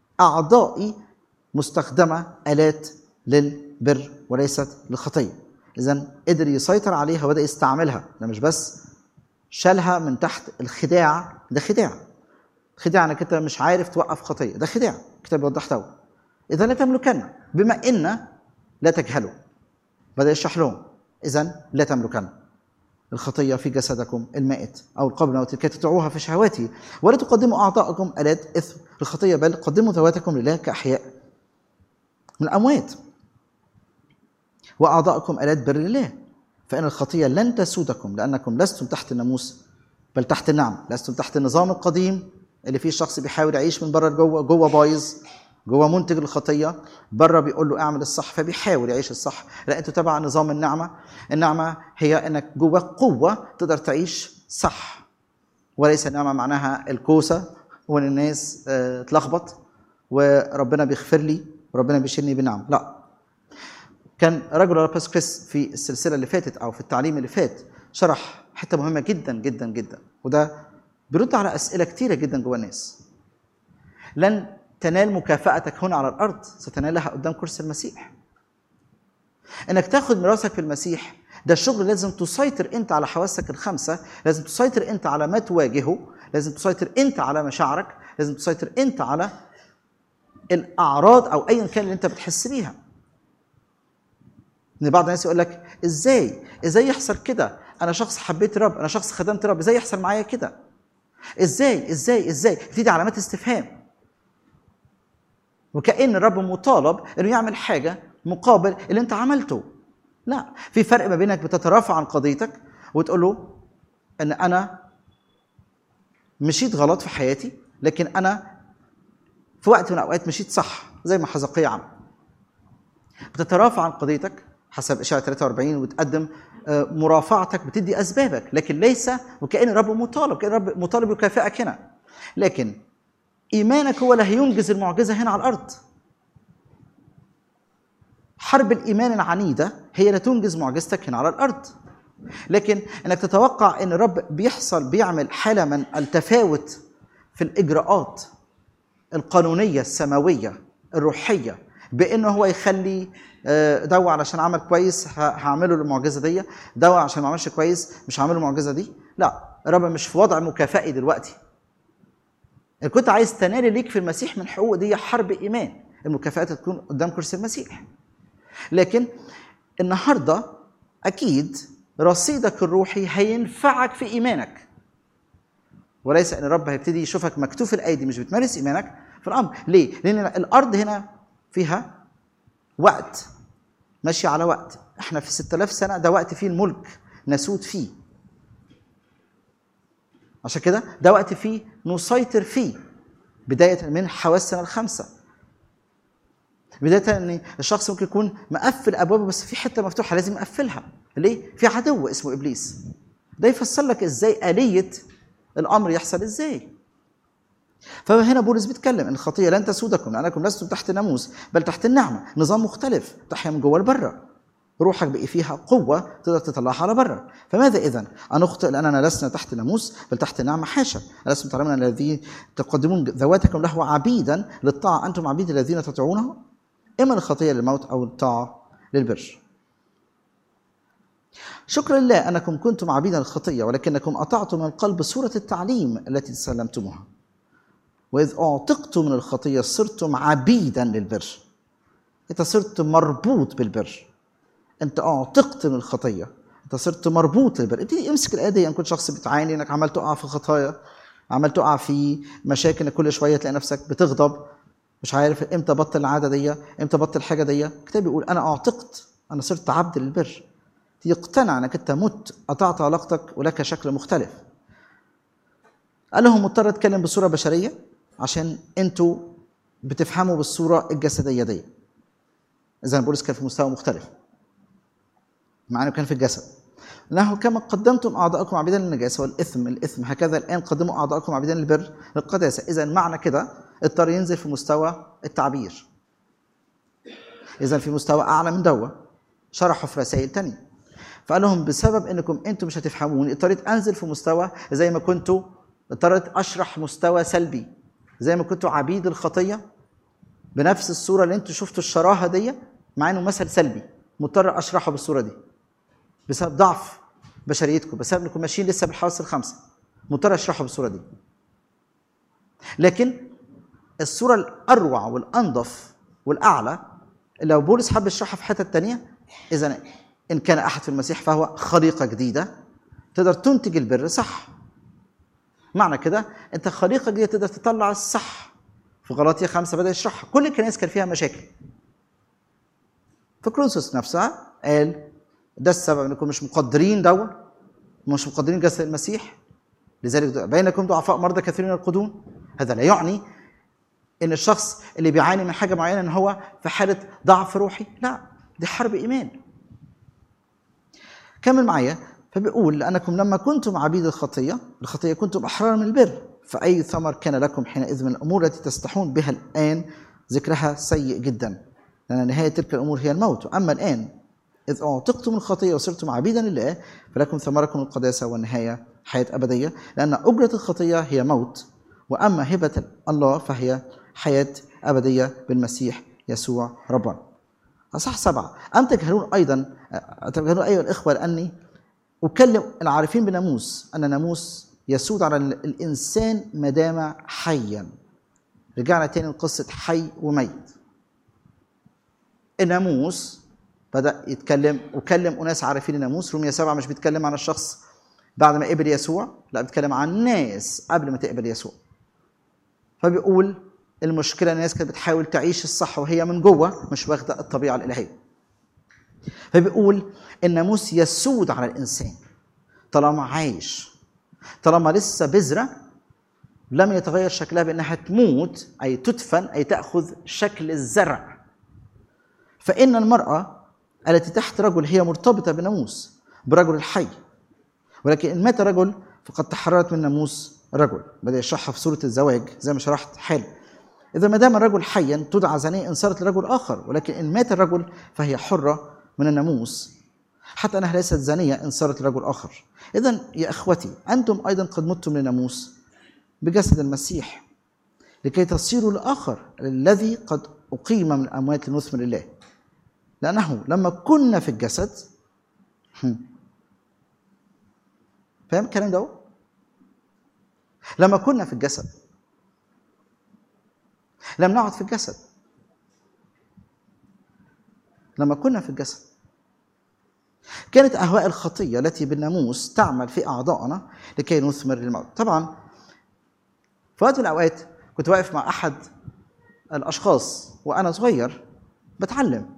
اعضائي مستخدمه الات للبر وليست للخطيه اذا قدر يسيطر عليها وبدا يستعملها ده مش بس شالها من تحت الخداع ده خداع خداع انك انت مش عارف توقف خطيه ده خداع الكتاب بيوضح ده اذا لا تملكن بما ان لا تجهلوا بدا يشرح لهم اذا لا تملكن الخطيه في جسدكم المائت او القبل كي تطيعوها في شهواته ولا تقدموا اعضاءكم الات اثم الخطيه بل قدموا ذواتكم لله كاحياء من الاموات واعضاءكم الات بر لله فان الخطيه لن تسودكم لانكم لستم تحت الناموس بل تحت النعم لستم تحت النظام القديم اللي فيه الشخص بيحاول يعيش من بره لجوه جوه بايظ جوه منتج الخطيه بره بيقول له اعمل الصح فبيحاول يعيش الصح لا انتوا تبع نظام النعمه النعمه هي انك جوه قوه تقدر تعيش صح وليس النعمه معناها الكوسه وان الناس آه، تلخبط وربنا بيغفر لي وربنا بيشيلني بنعم لا كان رجل رابس كريس في السلسله اللي فاتت او في التعليم اللي فات شرح حته مهمه جدا جدا جدا وده بيرد على اسئله كتيره جدا جوه الناس لن تنال مكافاتك هنا على الارض ستنالها قدام كرسي المسيح انك تاخد ميراثك في المسيح ده الشغل لازم تسيطر انت على حواسك الخمسه لازم تسيطر انت على ما تواجهه لازم تسيطر انت على مشاعرك لازم تسيطر انت على الاعراض او ايا كان اللي انت بتحس بيها ان بعض الناس يقول لك ازاي ازاي يحصل كده انا شخص حبيت رب انا شخص خدمت رب ازاي يحصل معايا كده ازاي ازاي ازاي تبتدي علامات استفهام وكأن الرب مطالب انه يعمل حاجه مقابل اللي انت عملته لا في فرق ما بينك بتترافع عن قضيتك وتقول له ان انا مشيت غلط في حياتي لكن انا في وقت من الاوقات مشيت صح زي ما حزقية عمل بتترافع عن قضيتك حسب اشعه 43 وتقدم آه، مرافعتك بتدي اسبابك لكن ليس وكان الرب مطالب كان الرب مطالب يكافئك هنا لكن ايمانك هو اللي هينجز المعجزه هنا على الارض حرب الايمان العنيده هي اللي تنجز معجزتك هنا على الارض لكن انك تتوقع ان الرب بيحصل بيعمل حاله من التفاوت في الاجراءات القانونيه السماويه الروحيه بانه هو يخلي آه، دوا علشان عمل كويس ه- هعمله المعجزه دي دوا عشان ما عملش كويس مش هعمله المعجزه دي لا الرب مش في وضع مكافئي دلوقتي ان كنت عايز تنال ليك في المسيح من حقوق دي حرب ايمان المكافآت تكون قدام كرسي المسيح لكن النهارده اكيد رصيدك الروحي هينفعك في ايمانك وليس ان الرب هيبتدي يشوفك مكتوف الايدي مش بتمارس ايمانك في الامر ليه لان الارض هنا فيها وقت ماشي على وقت احنا في 6000 سنه ده وقت فيه الملك نسود فيه عشان كده ده وقت فيه نسيطر فيه بدايه من حواسنا الخمسه بدايه ان الشخص ممكن يكون مقفل ابوابه بس في حته مفتوحه لازم يقفلها ليه في عدو اسمه ابليس ده يفسر لك ازاي اليه الامر يحصل ازاي فهنا بولس بيتكلم ان الخطيه لن تسودكم لانكم لستم تحت ناموس بل تحت النعمه نظام مختلف تحيا من جوه لبره روحك بقي فيها قوة تقدر تطلعها على بره فماذا إذا أن نخطئ لأننا لسنا تحت ناموس بل تحت نعمة حاشا ألستم تعلمون أن الذي تقدمون ذواتكم له عبيدا للطاعة أنتم عبيد الذين تطيعونه إما الخطية للموت أو الطاعة للبر شكرا لله أنكم كنتم عبيدا الخطية ولكنكم أطعتم من القلب صورة التعليم التي تسلمتموها وإذ أعتقتم من الخطية صرتم عبيدا للبر أنت صرت مربوط بالبر أنت أعتقت من الخطية أنت صرت مربوط بالبر ابتدي امسك الآية دي إن كنت شخص بتعاني إنك عمال تقع في خطايا عمال تقع في مشاكل إنك كل شوية تلاقي نفسك بتغضب مش عارف امتى بطل العادة دي امتى بطل الحاجة دي الكتاب بيقول أنا أعتقت أنا صرت عبد للبر يقتنع انك انت مت قطعت علاقتك ولك شكل مختلف قال لهم مضطر اتكلم بصوره بشريه عشان انتوا بتفهموا بالصوره الجسديه دي اذا بولس كان في مستوى مختلف مع انه كان في الجسد انه كما قدمتم اعضاءكم عبيدا للنجاسه والاثم الاثم هكذا الان قدموا اعضاءكم عبيدا للبر للقداسه اذا معنى كده اضطر ينزل في مستوى التعبير اذا في مستوى اعلى من دوا شرحوا في رسائل تانية فقال لهم بسبب انكم انتم مش هتفهموني اضطريت انزل في مستوى زي ما كنتوا اضطريت اشرح مستوى سلبي زي ما كنتوا عبيد الخطيه بنفس الصوره اللي انتوا شفتوا الشراهه دي مع انه مثل سلبي مضطر اشرحه بالصوره دي بسبب ضعف بشريتكم بسبب انكم ماشيين لسه بالحواس الخمسه مضطر اشرحه بالصوره دي لكن الصوره الاروع والانظف والاعلى لو بولس حب يشرحها في حته تانية اذا ان كان احد في المسيح فهو خليقه جديده تقدر تنتج البر صح معنى كده انت خليقه جديده تقدر تطلع الصح في غلاطيا خمسه بدا يشرحها كل الكنائس كان فيها مشاكل في كرونسوس نفسها قال ده السبب انكم مش مقدرين دوا مش مقدرين جسد المسيح لذلك بينكم ضعفاء مرضى كثيرين يرقدون هذا لا يعني ان الشخص اللي بيعاني من حاجه معينه ان هو في حاله ضعف روحي لا دي حرب ايمان كمل معايا فبيقول لانكم لما كنتم عبيد الخطيه الخطيه كنتم احرار من البر فاي ثمر كان لكم حينئذ من الامور التي تستحون بها الان ذكرها سيء جدا لان نهايه تلك الامور هي الموت واما الان اذ اعتقتم الخطيه وصرتم عبيدا لله فلكم ثمركم القداسه والنهايه حياه ابديه لان اجره الخطيه هي موت واما هبه الله فهي حياه ابديه بالمسيح يسوع ربنا اصح سبعه ام تجهلون ايضا أه، تجهلون ايها الاخوه لاني اكلم العارفين بناموس ان ناموس يسود على ال- الانسان ما دام حيا رجعنا تاني لقصه حي وميت الناموس بدا يتكلم وكلم اناس عارفين الناموس رومية سبعه مش بيتكلم عن الشخص بعد ما قبل يسوع لا بيتكلم عن ناس قبل ما تقبل يسوع فبيقول المشكله الناس كانت بتحاول تعيش الصح وهي من جوه مش واخده الطبيعه الالهيه فبيقول الناموس يسود على الانسان طالما عايش طالما لسه بذره لم يتغير شكلها بانها تموت اي تدفن اي تاخذ شكل الزرع فان المراه التي تحت رجل هي مرتبطه بناموس برجل الحي ولكن ان مات رجل فقد تحررت من ناموس رجل بدا يشرحها في سوره الزواج زي ما شرحت حالا اذا ما دام الرجل حيا تدعى زانيه ان صارت لرجل اخر ولكن ان مات الرجل فهي حره من الناموس حتى انها ليست زانيه ان صارت لرجل اخر اذا يا اخوتي انتم ايضا قد متم للناموس بجسد المسيح لكي تصيروا الاخر الذي قد اقيم من الاموات لنثمر الله لانه لما كنا في الجسد هم. فاهم الكلام ده لما كنا في الجسد لم نعد في الجسد لما كنا في الجسد كانت اهواء الخطيه التي بالناموس تعمل في اعضائنا لكي نثمر للموت طبعا في وقت من الاوقات كنت واقف مع احد الاشخاص وانا صغير بتعلم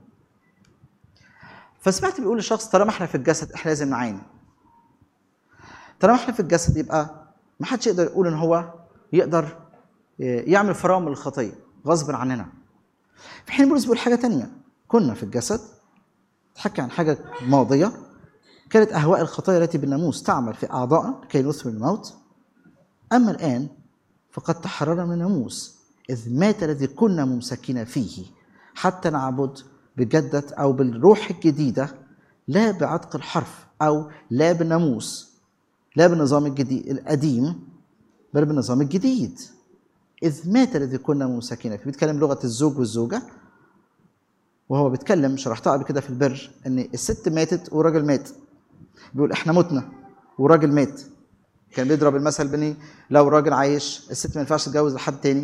فسمعت بيقول لشخص طالما احنا في الجسد احنا لازم نعاني طالما احنا في الجسد يبقى ما حدش يقدر يقول ان هو يقدر يعمل فرامل الخطيه غصب عننا في حين بولس بيقول حاجه تانية كنا في الجسد تحكي عن حاجه ماضيه كانت اهواء الخطايا التي بالناموس تعمل في اعضائنا لكي نثمر الموت اما الان فقد تحررنا من الناموس اذ مات الذي كنا ممسكين فيه حتى نعبد بجدة او بالروح الجديده لا بعتق الحرف او لا بالناموس لا بالنظام الجديد القديم بل بالنظام الجديد إذ مات الذي كنا ممسكين فيه بيتكلم لغة الزوج والزوجة وهو بيتكلم شرحتها قبل كده في البر إن الست ماتت والراجل مات بيقول إحنا متنا والراجل مات كان بيضرب المثل بين لو راجل عايش الست ما ينفعش تتجوز لحد تاني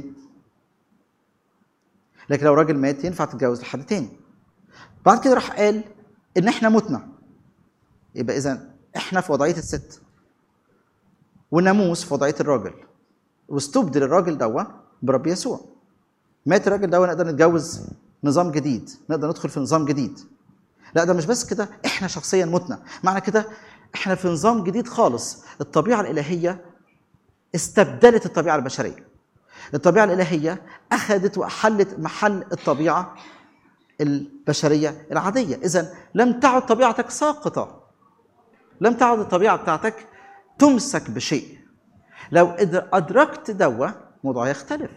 لكن لو راجل مات ينفع تتجوز لحد تاني بعد كده راح قال إن إحنا متنا يبقى إذا إحنا في وضعية الست والناموس في وضعية الراجل واستبدل الراجل دوا برب يسوع مات الراجل دوا نقدر نتجوز نظام جديد نقدر ندخل في نظام جديد لا ده مش بس كده احنا شخصيا متنا معنى كده احنا في نظام جديد خالص الطبيعه الالهيه استبدلت الطبيعه البشريه الطبيعه الالهيه اخذت واحلت محل الطبيعه البشريه العاديه اذا لم تعد طبيعتك ساقطه لم تعد الطبيعه بتاعتك تمسك بشيء لو ادركت دوا موضوع يختلف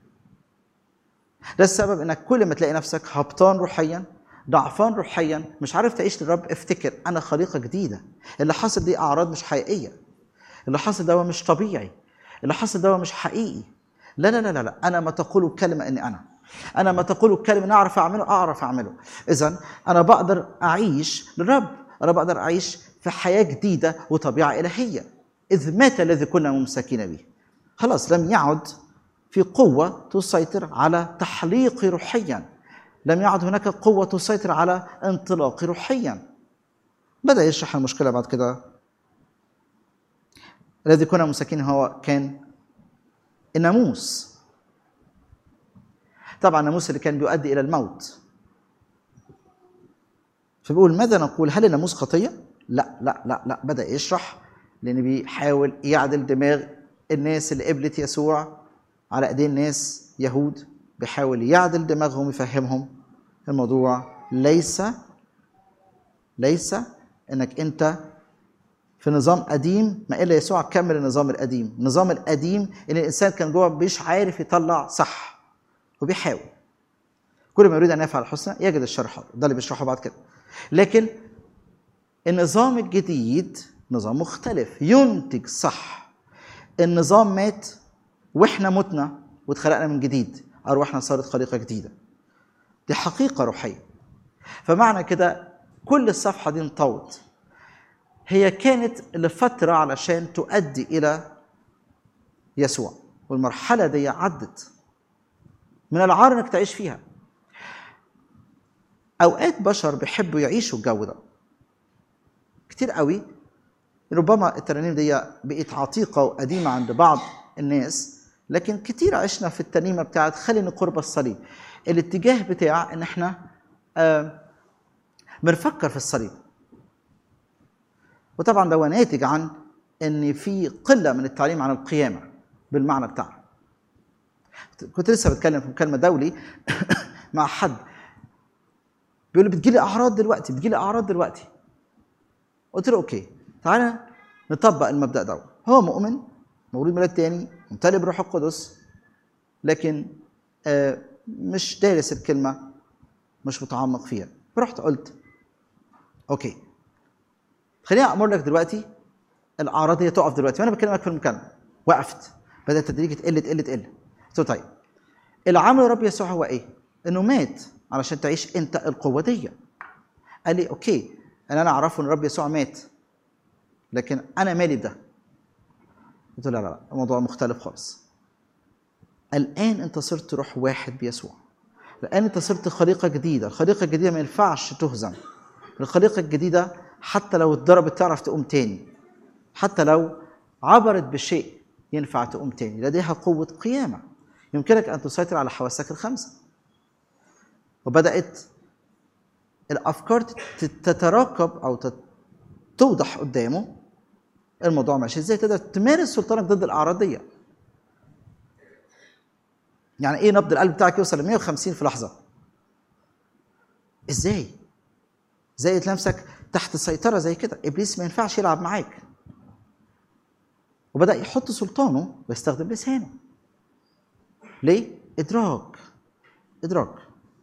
ده السبب انك كل ما تلاقي نفسك هبطان روحيا ضعفان روحيا مش عارف تعيش للرب افتكر انا خليقه جديده اللي حاصل دي اعراض مش حقيقيه اللي حاصل دوا مش طبيعي اللي حاصل دوا مش حقيقي لا لا لا لا انا ما تقول الكلمه اني انا انا ما تقول الكلمه اني اعرف اعمله اعرف اعمله اذا انا بقدر اعيش للرب انا بقدر اعيش في حياه جديده وطبيعه الهيه اذ مات الذي كنا ممسكين به خلاص لم يعد في قوه تسيطر على تحليقي روحيا لم يعد هناك قوه تسيطر على انطلاقي روحيا بدا يشرح المشكله بعد كده الذي كنا مساكين هو كان الناموس طبعا الناموس اللي كان بيؤدي الى الموت فبيقول ماذا نقول هل الناموس خطيه لا لا لا لا بدا يشرح لان بيحاول يعدل دماغ الناس اللي قبلت يسوع على ايدين ناس يهود بيحاول يعدل دماغهم يفهمهم الموضوع ليس ليس انك انت في نظام قديم ما الا يسوع كمل النظام القديم النظام القديم ان الانسان كان جوه مش عارف يطلع صح وبيحاول كل ما يريد ان يفعل الحسنى يجد الشر حاضر ده اللي بيشرحه بعد كده لكن النظام الجديد نظام مختلف ينتج صح النظام مات واحنا متنا واتخلقنا من جديد ارواحنا صارت خليقه جديده دي حقيقه روحيه فمعنى كده كل الصفحه دي انطوت هي كانت لفتره علشان تؤدي الى يسوع والمرحله دي عدت من العار انك تعيش فيها اوقات بشر بيحبوا يعيشوا الجو ده كتير قوي ربما الترانيم دي بقت عتيقه وقديمه عند بعض الناس لكن كتير عشنا في الترنيمه بتاعت خليني قرب الصليب الاتجاه بتاع ان احنا آه بنفكر في الصليب وطبعا ده ناتج عن ان في قله من التعليم عن القيامه بالمعنى بتاعها كنت لسه بتكلم في مكالمه دولي مع حد بيقول لي بتجيلي اعراض دلوقتي بتجيلي اعراض دلوقتي قلت له اوكي تعالى نطبق المبدا ده هو مؤمن مولود ميلاد تاني ممتلئ بروح القدس لكن آه مش دارس الكلمه مش متعمق فيها فرحت قلت اوكي خليني امر لك دلوقتي الاعراض هي تقف دلوقتي وانا بكلمك في المكالمه وقفت بدات تدريجي تقل تقل تقل قلت له طيب اللي عمله رب يسوع هو ايه؟ انه مات علشان تعيش انت القوه دي قال لي اوكي انا انا اعرفه ان رب يسوع مات لكن انا مالي بده قلت له لا لا لا الموضوع مختلف خالص الان انت صرت روح واحد بيسوع الان انت صرت خليقه جديده الخليقه الجديده ما ينفعش تهزم الخليقه الجديده حتى لو اتضربت تعرف تقوم تاني حتى لو عبرت بشيء ينفع تقوم تاني لديها قوه قيامه يمكنك ان تسيطر على حواسك الخمسه وبدات الافكار تتراكب او توضح قدامه الموضوع ماشي ازاي تقدر تمارس سلطانك ضد الاعراض دي يعني ايه نبض القلب بتاعك يوصل ل 150 في لحظه ازاي ازاي تلاقي نفسك تحت سيطره زي كده ابليس ما ينفعش يلعب معاك وبدا يحط سلطانه ويستخدم لسانه ليه ادراك ادراك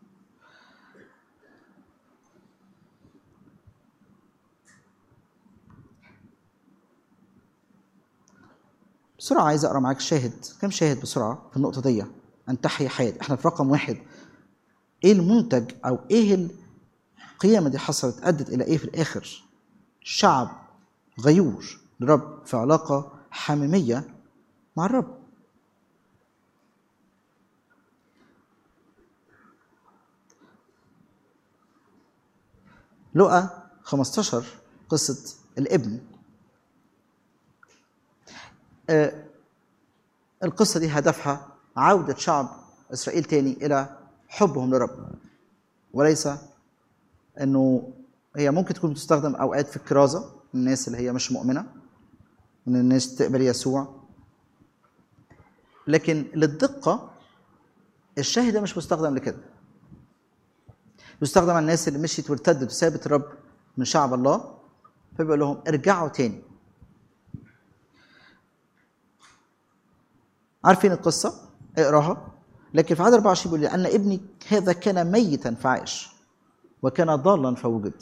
بسرعة عايز أقرأ معاك شاهد كم شاهد بسرعة في النقطة دي أن تحيا حياة إحنا في رقم واحد إيه المنتج أو إيه القيامة دي حصلت أدت إلى إيه في الآخر شعب غيور لرب في علاقة حميمية مع الرب لقى 15 قصة الابن آه، القصة دي هدفها عودة شعب إسرائيل تاني إلى حبهم لرب وليس إنه هي ممكن تكون بتستخدم أوقات في الكرازة الناس اللي هي مش مؤمنة إن الناس تقبل يسوع لكن للدقة الشاهد ده مش مستخدم لكده بيستخدم على الناس اللي مشيت وارتدت وسابت الرب من شعب الله فبيقول لهم ارجعوا تاني عارفين القصة؟ اقراها لكن في عدد 24 بيقول لأن ابني هذا كان ميتا فعاش وكان ضالا فوجد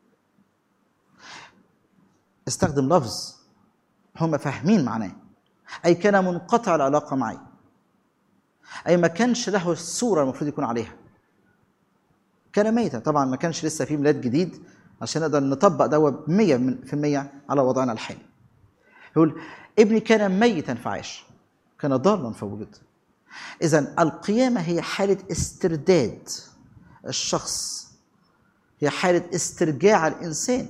استخدم لفظ هم فاهمين معناه أي كان منقطع العلاقة معي أي ما كانش له الصورة المفروض يكون عليها كان ميتا طبعا ما كانش لسه في ميلاد جديد عشان نقدر نطبق ده 100% على وضعنا الحالي يقول ابني كان ميتا فعاش كان ضالا فوجد اذا القيامه هي حاله استرداد الشخص هي حاله استرجاع الانسان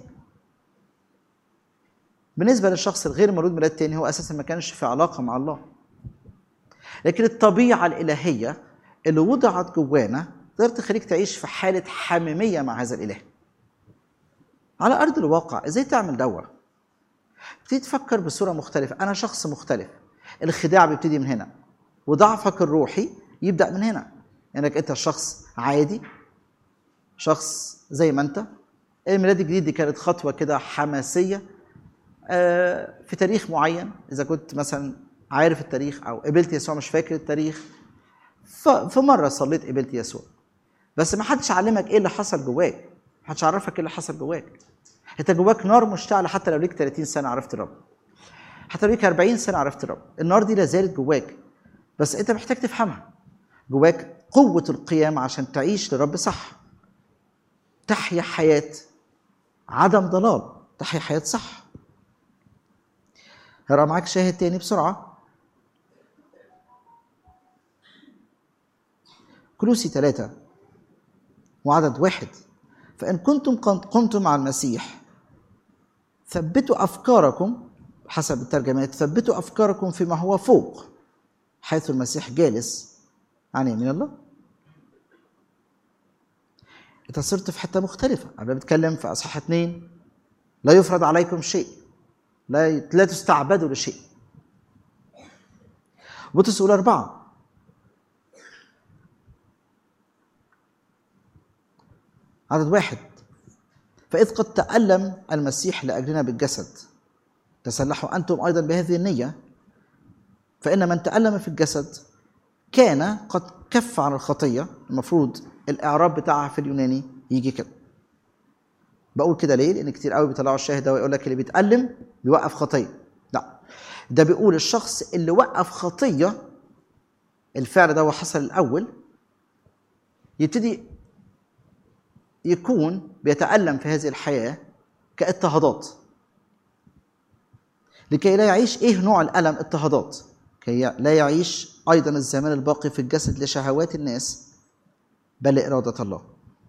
بالنسبه للشخص الغير مولود ميلاد تاني هو اساسا ما كانش في علاقه مع الله لكن الطبيعه الالهيه اللي وضعت جوانا تقدر تخليك تعيش في حاله حميميه مع هذا الاله على ارض الواقع ازاي تعمل دوره بتبتدي تفكر بصوره مختلفه انا شخص مختلف الخداع بيبتدي من هنا وضعفك الروحي يبدا من هنا انك انت شخص عادي شخص زي ما انت الميلاد الجديد دي كانت خطوه كده حماسيه آه، في تاريخ معين اذا كنت مثلا عارف التاريخ او قبلت يسوع مش فاكر التاريخ ف- في مره صليت قبلت يسوع بس ما حدش علمك ايه اللي حصل جواك ما حدش عرفك ايه اللي حصل جواك انت جواك نار مشتعله حتى لو ليك 30 سنه عرفت الرب حتى لو ليك 40 سنه عرفت الرب النار دي لا زالت جواك بس انت محتاج تفهمها جواك قوه القيام عشان تعيش للرب صح تحيا حياه عدم ضلال تحيا حياه صح هقرا معاك شاهد تاني بسرعه كلوسي ثلاثة وعدد واحد فإن كنتم قد قمتم مع المسيح ثبتوا أفكاركم حسب الترجمات ثبتوا أفكاركم فيما هو فوق حيث المسيح جالس عن يمين الله انت صرت في حته مختلفه انا بتكلم في اصحاح اثنين لا يفرض عليكم شيء لا لا تستعبدوا لشيء بطرس الاولى اربعه عدد واحد فإذ قد تألم المسيح لأجلنا بالجسد تسلحوا أنتم أيضا بهذه النية فإن من تألم في الجسد كان قد كف عن الخطية المفروض الإعراب بتاعها في اليوناني يجي كده بقول كده ليه؟ لأن كتير قوي بيطلعوا الشاهد ده ويقول لك اللي بيتألم بيوقف خطية لا ده بيقول الشخص اللي وقف خطية الفعل ده هو حصل الأول يبتدي يكون بيتألم في هذه الحياة كاضطهادات لكي لا يعيش ايه نوع الألم اضطهادات كي لا يعيش أيضا الزمان الباقي في الجسد لشهوات الناس بل لإرادة الله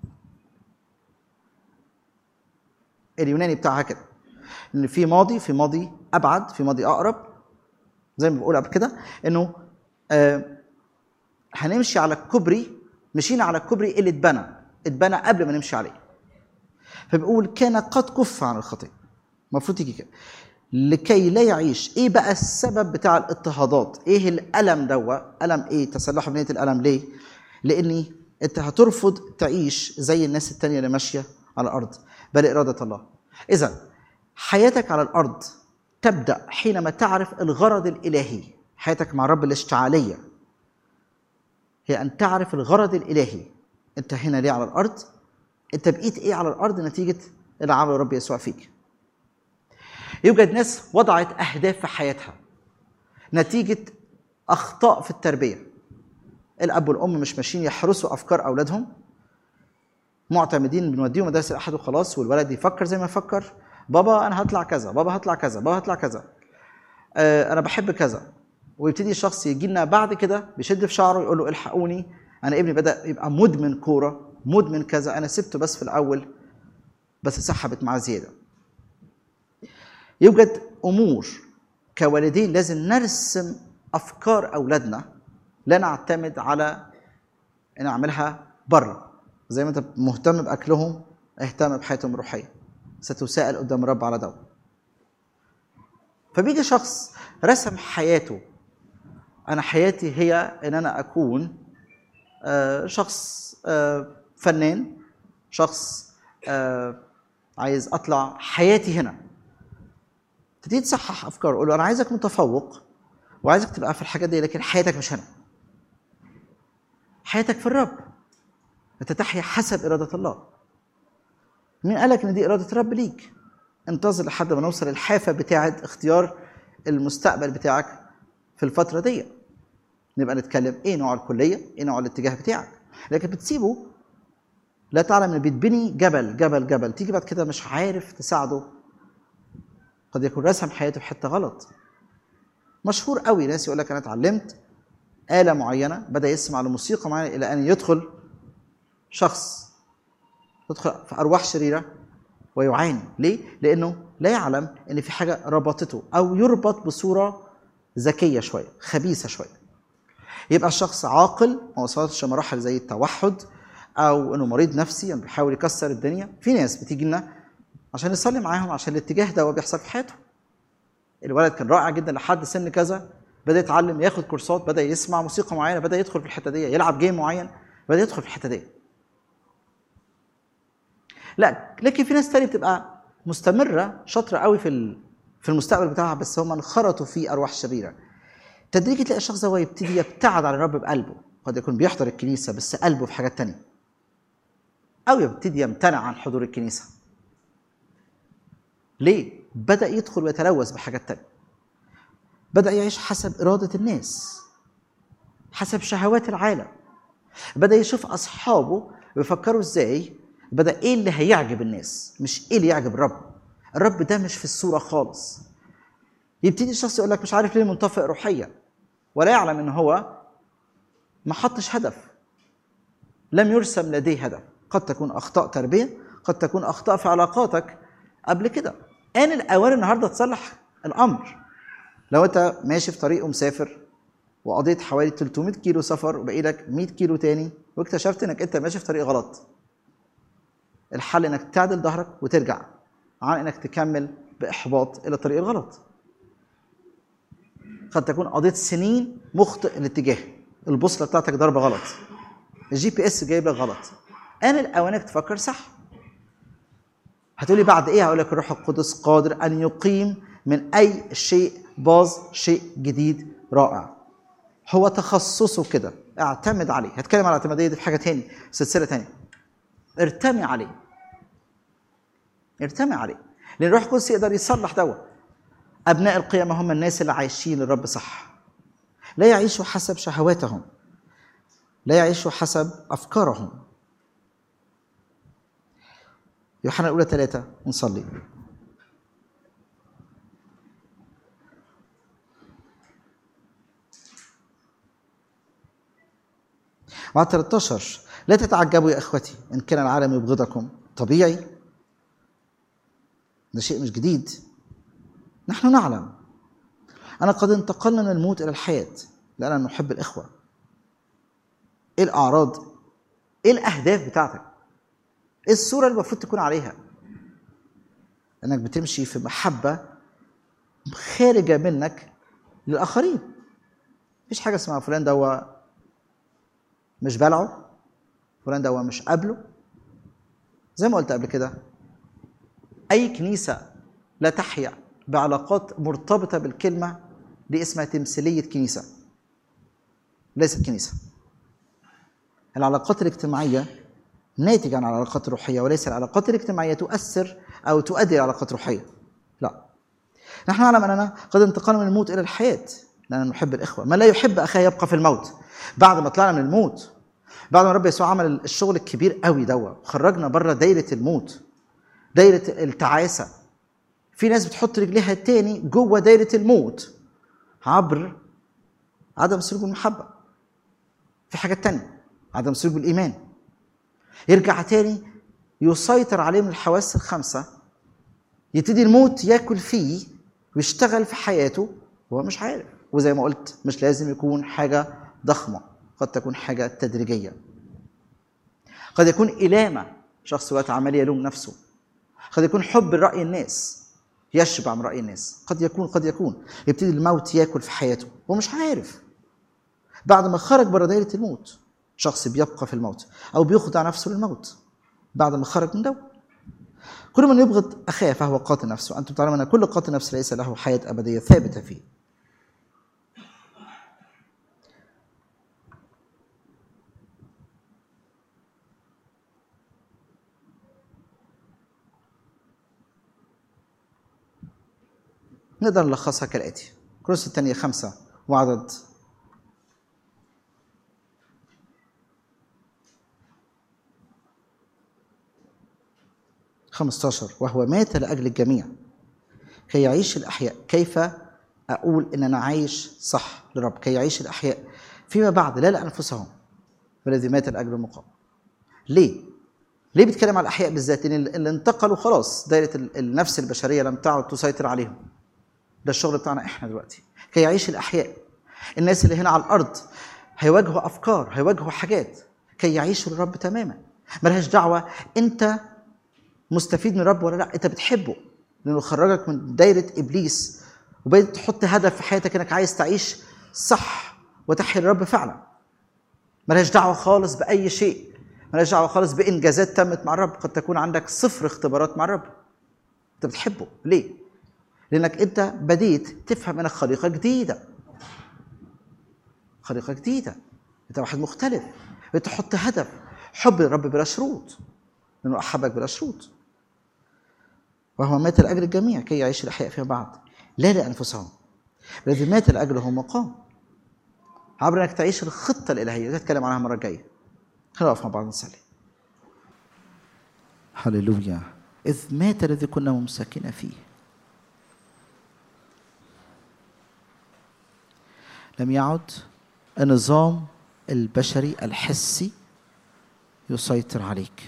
اليوناني بتاعها كده ان في ماضي في ماضي ابعد في ماضي اقرب زي ما بقول قبل كده انه آه هنمشي على الكوبري مشينا على الكوبري اللي اتبنى اتبنى قبل ما نمشي عليه فبيقول كان قد كف عن الخطيه المفروض تيجي كده لكي لا يعيش ايه بقى السبب بتاع الاضطهادات ايه الالم دوا الم ايه تسلحوا بنيه الالم ليه لاني انت هترفض تعيش زي الناس التانية اللي ماشيه على الارض بل اراده الله اذا حياتك على الارض تبدا حينما تعرف الغرض الالهي حياتك مع الرب الاشتعاليه هي ان تعرف الغرض الالهي انت هنا ليه على الارض انت بقيت ايه على الارض نتيجه اللي عمله الرب يسوع فيك يوجد ناس وضعت اهداف في حياتها نتيجه اخطاء في التربيه الاب والام مش ماشيين يحرسوا افكار اولادهم معتمدين بنوديهم مدارس الاحد وخلاص والولد يفكر زي ما يفكر بابا انا هطلع كذا بابا هطلع كذا بابا هطلع كذا آه انا بحب كذا ويبتدي الشخص يجي لنا بعد كده بيشد في شعره يقول له الحقوني انا ابني بدا يبقى مدمن كوره مدمن كذا انا سبته بس في الاول بس سحبت معاه زياده يوجد امور كوالدين لازم نرسم افكار اولادنا لا نعتمد على ان نعملها بره زي ما انت مهتم باكلهم اهتم بحياتهم الروحيه ستساءل قدام الرب على ده فبيجي شخص رسم حياته انا حياتي هي ان انا اكون آه، شخص آه، فنان شخص آه، عايز اطلع حياتي هنا تبتدي تصحح افكار قول له انا عايزك متفوق وعايزك تبقى في الحاجات دي لكن حياتك مش هنا حياتك في الرب انت تحيا حسب اراده الله مين قالك ان دي اراده الرب ليك انتظر لحد ما نوصل الحافه بتاعه اختيار المستقبل بتاعك في الفتره دي نبقى نتكلم ايه نوع الكليه ايه نوع الاتجاه بتاعك لكن بتسيبه لا تعلم ان بيتبني جبل جبل جبل تيجي بعد كده مش عارف تساعده قد يكون رسم حياته في حته غلط مشهور قوي ناس يقول لك انا اتعلمت آلة معينة بدأ يسمع لموسيقى معينة إلى أن يدخل شخص يدخل في أرواح شريرة ويعاني ليه؟ لأنه لا يعلم أن في حاجة ربطته أو يربط بصورة ذكية شوية خبيثة شوية يبقى الشخص عاقل ما وصلش مراحل زي التوحد أو أنه مريض نفسي يعني بيحاول يكسر الدنيا في ناس بتيجي لنا عشان نصلي معاهم عشان الاتجاه ده هو بيحصل في حياته الولد كان رائع جدا لحد سن كذا بدا يتعلم ياخد كورسات بدا يسمع موسيقى معينه بدا يدخل في الحته دي يلعب جيم معين بدا يدخل في الحته دي لا لكن في ناس تانية بتبقى مستمره شاطره قوي في ال- في المستقبل بتاعها بس هم انخرطوا في ارواح شريره تدريجي تلاقي الشخص ده هو يبتدي يبتعد عن الرب بقلبه قد يكون بيحضر الكنيسه بس قلبه في حاجات تانية او يبتدي يمتنع عن حضور الكنيسه ليه بدا يدخل ويتلوث بحاجات تانية بدأ يعيش حسب إرادة الناس حسب شهوات العالم بدأ يشوف أصحابه بيفكروا إزاي بدأ إيه اللي هيعجب الناس مش إيه اللي يعجب الرب الرب ده مش في الصورة خالص يبتدي الشخص يقول لك مش عارف ليه منطفئ روحيا ولا يعلم إن هو ما حطش هدف لم يرسم لديه هدف قد تكون أخطاء تربية قد تكون أخطاء في علاقاتك قبل كده آن الأوان النهاردة تصلح الأمر لو انت ماشي في طريق ومسافر وقضيت حوالي 300 كيلو سفر وبقي لك 100 كيلو تاني واكتشفت انك انت ماشي في طريق غلط الحل انك تعدل ظهرك وترجع عن انك تكمل باحباط الى الطريق الغلط قد تكون قضيت سنين مخطئ الاتجاه البوصله بتاعتك ضربه غلط الجي بي اس جايب لك غلط ان الاوان انك تفكر صح هتقولي بعد ايه هقول لك الروح القدس قادر ان يقيم من اي شيء باظ شيء جديد رائع هو تخصصه كده اعتمد عليه هتكلم على الاعتماديه دي في حاجه تاني سلسله تانية ارتمي عليه ارتمي عليه لان الروح القدس يقدر يصلح دوا ابناء القيامه هم الناس اللي عايشين للرب صح لا يعيشوا حسب شهواتهم لا يعيشوا حسب افكارهم يوحنا الاولى ثلاثه ونصلي مع 13 لا تتعجبوا يا اخوتي ان كان العالم يبغضكم طبيعي ده شيء مش جديد نحن نعلم أنا قد انتقلنا من الموت إلى الحياة لأننا نحب الإخوة إيه الأعراض؟ إيه الأهداف بتاعتك؟ إيه الصورة اللي المفروض تكون عليها؟ إنك بتمشي في محبة خارجة منك للآخرين مفيش حاجة اسمها فلان ده هو مش بلعه فلان ده هو مش قابله زي ما قلت قبل كده أي كنيسة لا تحيا بعلاقات مرتبطة بالكلمة دي اسمها تمثيلية كنيسة ليست كنيسة العلاقات الاجتماعية ناتجة عن العلاقات الروحية وليس العلاقات الاجتماعية تؤثر أو تؤدي إلى علاقات روحية لا نحن نعلم أننا قد انتقلنا من الموت إلى الحياة لأننا نحب الإخوة من لا يحب أخاه يبقى في الموت بعد ما طلعنا من الموت بعد ما رب يسوع عمل الشغل الكبير قوي دوا خرجنا بره دايرة الموت دايرة التعاسة في ناس بتحط رجليها تاني جوه دايرة الموت عبر عدم سلوك المحبة في حاجات تانية عدم سلوك بالإيمان يرجع تاني يسيطر عليه من الحواس الخمسة يبتدي الموت ياكل فيه ويشتغل في حياته وهو مش عارف وزي ما قلت مش لازم يكون حاجة ضخمة قد تكون حاجة تدريجية قد يكون إلامة شخص وقت عمال يلوم نفسه قد يكون حب رأي الناس يشبع من رأي الناس قد يكون قد يكون يبتدي الموت ياكل في حياته هو مش عارف بعد ما خرج بره دايرة الموت شخص بيبقى في الموت أو بيخضع نفسه للموت بعد ما خرج من دو كل من يبغض أخاه فهو قاتل نفسه أنتم تعلمون أن كل قاتل نفس ليس له حياة أبدية ثابتة فيه نقدر نلخصها كالآتي كورنثوس الثانية خمسة وعدد 15 وهو مات لاجل الجميع كي يعيش الاحياء كيف اقول ان انا عايش صح لرب كي يعيش الاحياء فيما بعد لا لانفسهم والذي مات لاجل المقام ليه ليه بيتكلم على الاحياء بالذات لان اللي انتقلوا خلاص دايره ال- النفس البشريه لم تعد تسيطر عليهم ده الشغل بتاعنا احنا دلوقتي كي يعيش الاحياء الناس اللي هنا على الارض هيواجهوا افكار هيواجهوا حاجات كي يعيشوا للرب تماما ملهاش دعوه انت مستفيد من الرب ولا لا انت بتحبه لانه خرجك من دايره ابليس وبقيت تحط هدف في حياتك انك عايز تعيش صح وتحيا الرب فعلا ملهاش دعوه خالص باي شيء ملهاش دعوه خالص بانجازات تمت مع الرب قد تكون عندك صفر اختبارات مع الرب انت بتحبه ليه لانك انت بديت تفهم انك خليقه جديده خليقه جديده انت واحد مختلف بتحط هدف حب الرب بلا شروط لانه احبك بلا شروط وهو مات لاجل الجميع كي يعيش الاحياء فيما بعد لا لانفسهم الذي مات لاجله مقام عبر انك تعيش الخطه الالهيه دي هتكلم عنها المره الجايه خلينا نقف مع بعض نصلي هللويا اذ مات الذي كنا ممسكين فيه لم يعد النظام البشري الحسي يسيطر عليك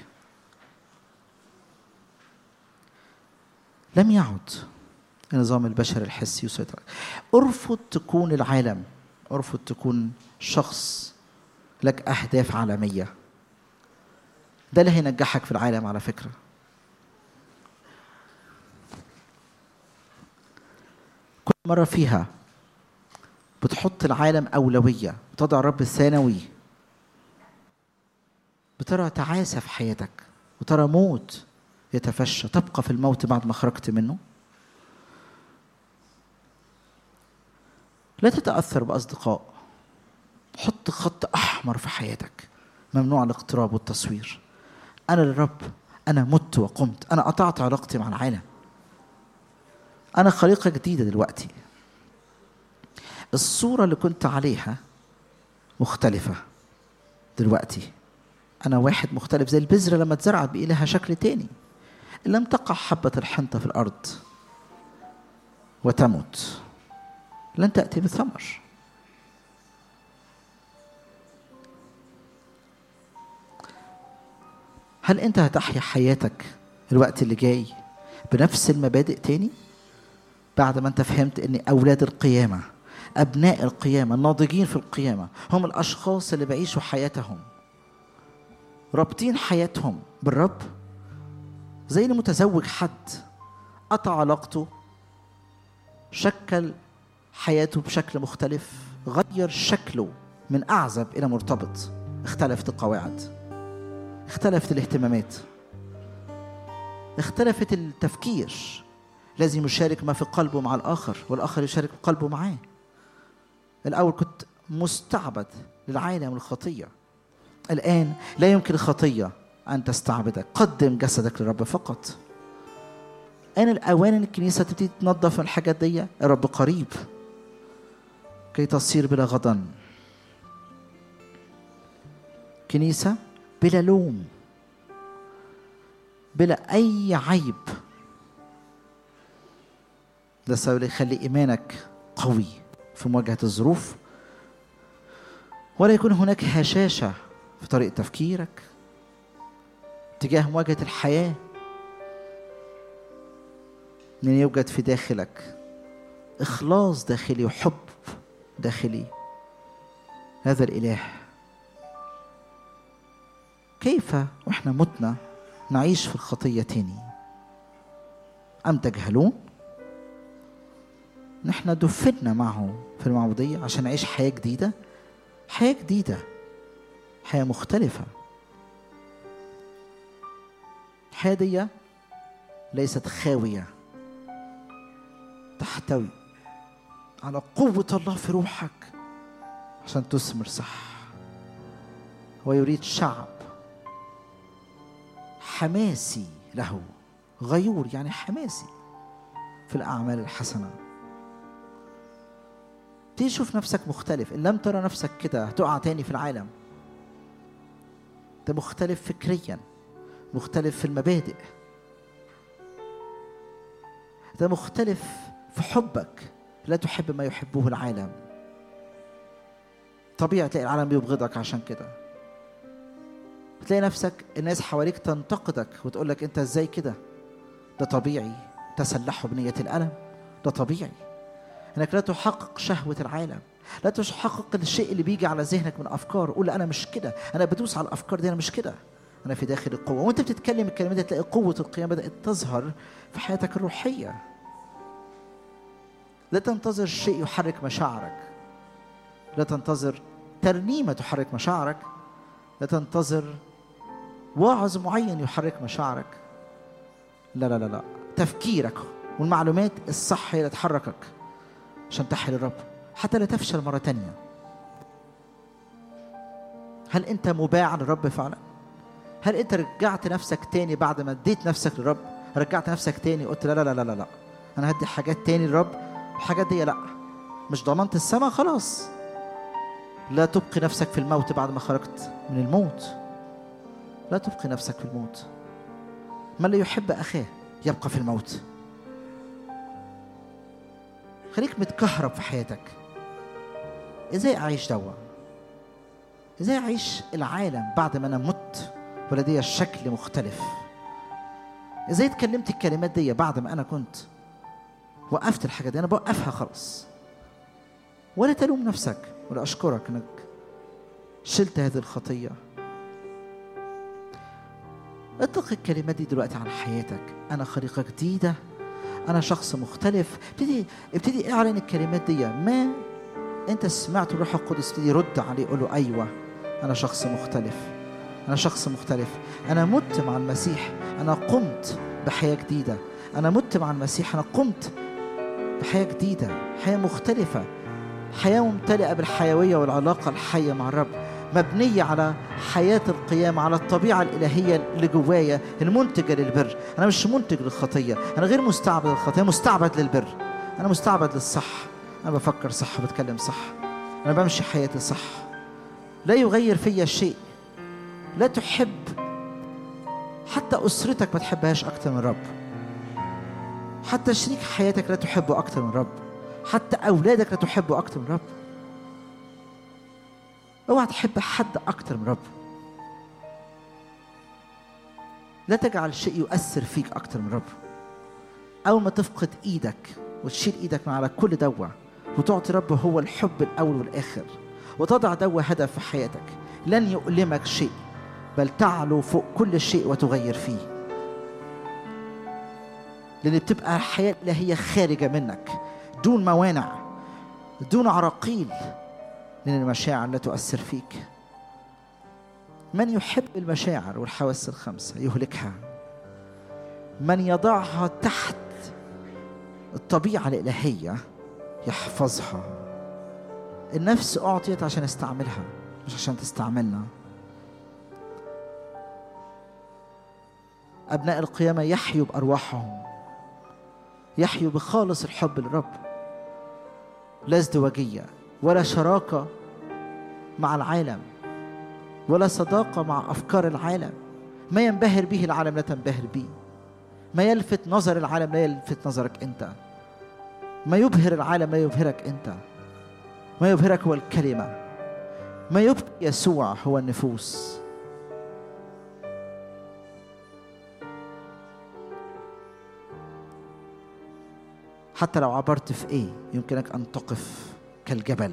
لم يعد النظام البشري الحسي يسيطر عليك ارفض تكون العالم ارفض تكون شخص لك اهداف عالميه ده اللي هينجحك في العالم على فكره كل مره فيها بتحط العالم اولويه بتضع الرب ثانوي بترى تعاسه في حياتك وترى موت يتفشى تبقى في الموت بعد ما خرجت منه لا تتاثر باصدقاء حط خط احمر في حياتك ممنوع الاقتراب والتصوير انا للرب انا مت وقمت انا قطعت علاقتي مع العالم انا خليقه جديده دلوقتي الصوره اللي كنت عليها مختلفه دلوقتي انا واحد مختلف زي البذره لما اتزرعت بقي لها شكل تاني إن لم تقع حبه الحنطه في الارض وتمت لن تاتي بثمر هل انت هتحيا حياتك الوقت اللي جاي بنفس المبادئ تاني بعد ما انت فهمت ان اولاد القيامه ابناء القيامه الناضجين في القيامه هم الاشخاص اللي بيعيشوا حياتهم رابطين حياتهم بالرب زي المتزوج حد قطع علاقته شكل حياته بشكل مختلف غير شكله من اعزب الى مرتبط اختلفت القواعد اختلفت الاهتمامات اختلفت التفكير لازم يشارك ما في قلبه مع الآخر والآخر يشارك قلبه معاه الأول كنت مستعبد للعالم والخطية الآن لا يمكن الخطية أن تستعبدك قدم جسدك للرب فقط أنا الأوان إن الكنيسة تبتدي تنظف من الحاجات دي الرب قريب كي تصير بلا غضن كنيسة بلا لوم بلا أي عيب ده السبب اللي يخلي إيمانك قوي في مواجهة الظروف ولا يكون هناك هشاشة في طريقة تفكيرك تجاه مواجهة الحياة من يوجد في داخلك إخلاص داخلي وحب داخلي هذا الإله كيف واحنا متنا نعيش في الخطيه تاني ام تجهلون نحن دفنا معه في المعموديه عشان نعيش حياه جديده حياه جديده حياه مختلفه الحياه دي ليست خاويه تحتوي على قوه الله في روحك عشان تثمر صح هو يريد شعب حماسي له غيور يعني حماسي في الأعمال الحسنة تيجي تشوف نفسك مختلف إن لم ترى نفسك كده هتقع تاني في العالم أنت مختلف فكريا مختلف في المبادئ انت مختلف في حبك لا تحب ما يحبه العالم طبيعي تلاقي العالم بيبغضك عشان كده تلاقي نفسك الناس حواليك تنتقدك وتقول لك انت ازاي كده ده طبيعي تسلحوا بنية الألم ده طبيعي انك لا تحقق شهوة العالم لا تحقق الشيء اللي بيجي على ذهنك من افكار قول انا مش كده انا بدوس على الافكار دي انا مش كده انا في داخل القوه وانت بتتكلم الكلمات دي تلاقي قوه القيام بدات تظهر في حياتك الروحيه لا تنتظر شيء يحرك مشاعرك لا تنتظر ترنيمه تحرك مشاعرك لا تنتظر واعظ معين يحرك مشاعرك لا لا لا لا تفكيرك والمعلومات الصح هي اللي تحركك عشان تحيا للرب حتى لا تفشل مرة تانية هل أنت مباع للرب فعلا؟ هل أنت رجعت نفسك تاني بعد ما اديت نفسك للرب؟ رجعت نفسك تاني قلت لا لا لا لا لا, لا. أنا هدي حاجات تاني للرب الحاجات دي لا مش ضمنت السماء خلاص لا تبقي نفسك في الموت بعد ما خرجت من الموت لا تبقي نفسك في الموت من لا يحب أخاه يبقى في الموت خليك متكهرب في حياتك ازاي اعيش دوا ازاي اعيش العالم بعد ما انا مت ولدي شكل مختلف ازاي اتكلمت الكلمات دي بعد ما انا كنت وقفت الحاجه دي انا بوقفها خلاص ولا تلوم نفسك ولا اشكرك انك شلت هذه الخطيه اطلق الكلمات دي دلوقتي على حياتك انا خليقه جديده انا شخص مختلف ابتدي ابتدي اعلن الكلمات دي ما انت سمعت الروح القدس ابتدي يرد عليه يقول له ايوه انا شخص مختلف انا شخص مختلف انا مت مع المسيح انا قمت بحياه جديده انا مت مع المسيح انا قمت بحياه جديده حياه مختلفه حياه ممتلئه بالحيويه والعلاقه الحيه مع الرب مبنية على حياة القيامة على الطبيعة الإلهية اللي جوايا المنتجة للبر أنا مش منتج للخطية أنا غير مستعبد للخطية مستعبد للبر أنا مستعبد للصح أنا بفكر صح وبتكلم صح أنا بمشي حياتي صح لا يغير فيا شيء لا تحب حتى أسرتك ما تحبهاش أكتر من رب حتى شريك حياتك لا تحبه أكتر من رب حتى أولادك لا تحبه أكتر من رب اوعى تحب حد اكتر من رب لا تجعل شيء يؤثر فيك اكتر من رب اول ما تفقد ايدك وتشيل ايدك من على كل دوا وتعطي رب هو الحب الاول والاخر وتضع دوا هدف في حياتك لن يؤلمك شيء بل تعلو فوق كل شيء وتغير فيه لان بتبقى الحياه الالهيه خارجه منك دون موانع دون عراقيل لأن المشاعر لا تؤثر فيك من يحب المشاعر والحواس الخمسة يهلكها من يضعها تحت الطبيعة الإلهية يحفظها النفس أعطيت عشان استعملها مش عشان تستعملنا أبناء القيامة يحيوا بأرواحهم يحيوا بخالص الحب للرب لا ازدواجية ولا شراكة مع العالم ولا صداقة مع أفكار العالم ما ينبهر به العالم لا تنبهر به ما يلفت نظر العالم لا يلفت نظرك أنت ما يبهر العالم لا يبهرك أنت ما يبهرك هو الكلمة ما يبكي يسوع هو النفوس حتى لو عبرت في ايه يمكنك ان تقف كالجبل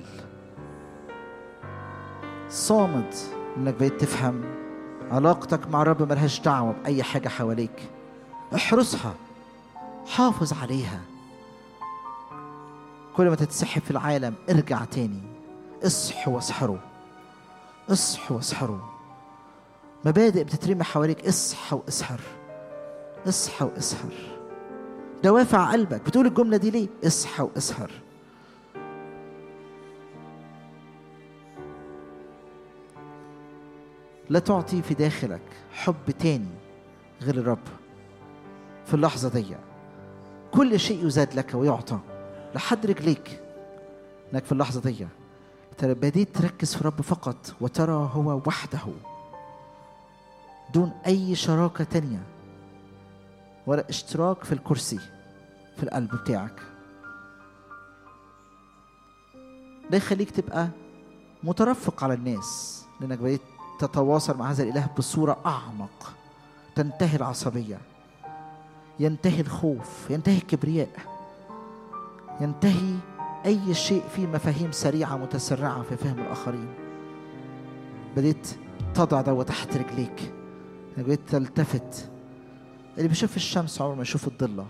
صامد انك بقيت تفهم علاقتك مع الرب ملهاش دعوه باي حاجه حواليك احرسها حافظ عليها كل ما تتسحب في العالم ارجع تاني اصحوا واسحروا اصحوا واسحروا مبادئ بتترمي حواليك اصحى واسحر اصحى واسحر دوافع قلبك بتقول الجمله دي ليه اصحى واسحر لا تعطي في داخلك حب تاني غير الرب في اللحظة دي كل شيء يزاد لك ويعطى لحد رجليك انك في اللحظة دي ترى بديت تركز في الرب فقط وترى هو وحده دون أي شراكة تانية ولا اشتراك في الكرسي في القلب بتاعك ده يخليك تبقى مترفق على الناس لانك بقيت تتواصل مع هذا الاله بصوره اعمق تنتهي العصبيه ينتهي الخوف ينتهي الكبرياء ينتهي اي شيء فيه مفاهيم سريعه متسرعه في فهم الاخرين بديت تضع ده تحت رجليك بديت تلتفت اللي بيشوف الشمس عمره ما يشوف الضله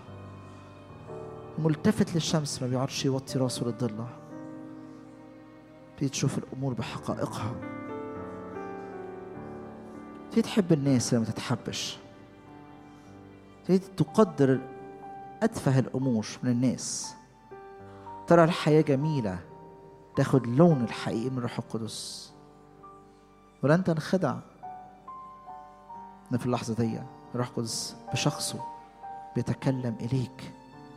ملتفت للشمس ما بيقعدش يوطي راسه للضله تبتدي تشوف الامور بحقائقها تبتدي تحب الناس اللي ما تتحبش تبتدي تقدر اتفه الامور من الناس ترى الحياه جميله تاخد لون الحقيقي من الروح القدس ولن تنخدع ان في اللحظه دي الروح القدس بشخصه بيتكلم اليك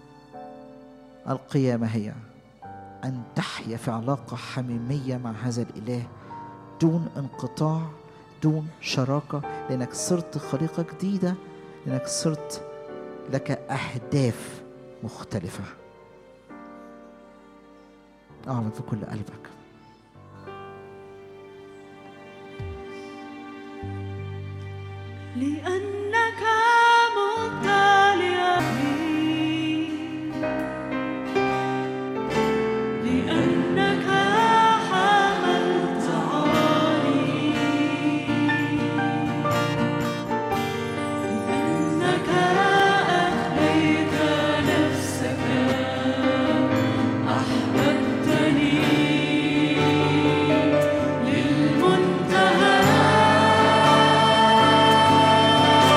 القيامه هي أن تحيا في علاقة حميمية مع هذا الإله دون انقطاع دون شراكة لأنك صرت خليقة جديدة لأنك صرت لك أهداف مختلفة أعمل في كل قلبك لأنك مت لأجلي لأنك حملت عاري لأنك أخليت نفسك أحببتني للمنتهى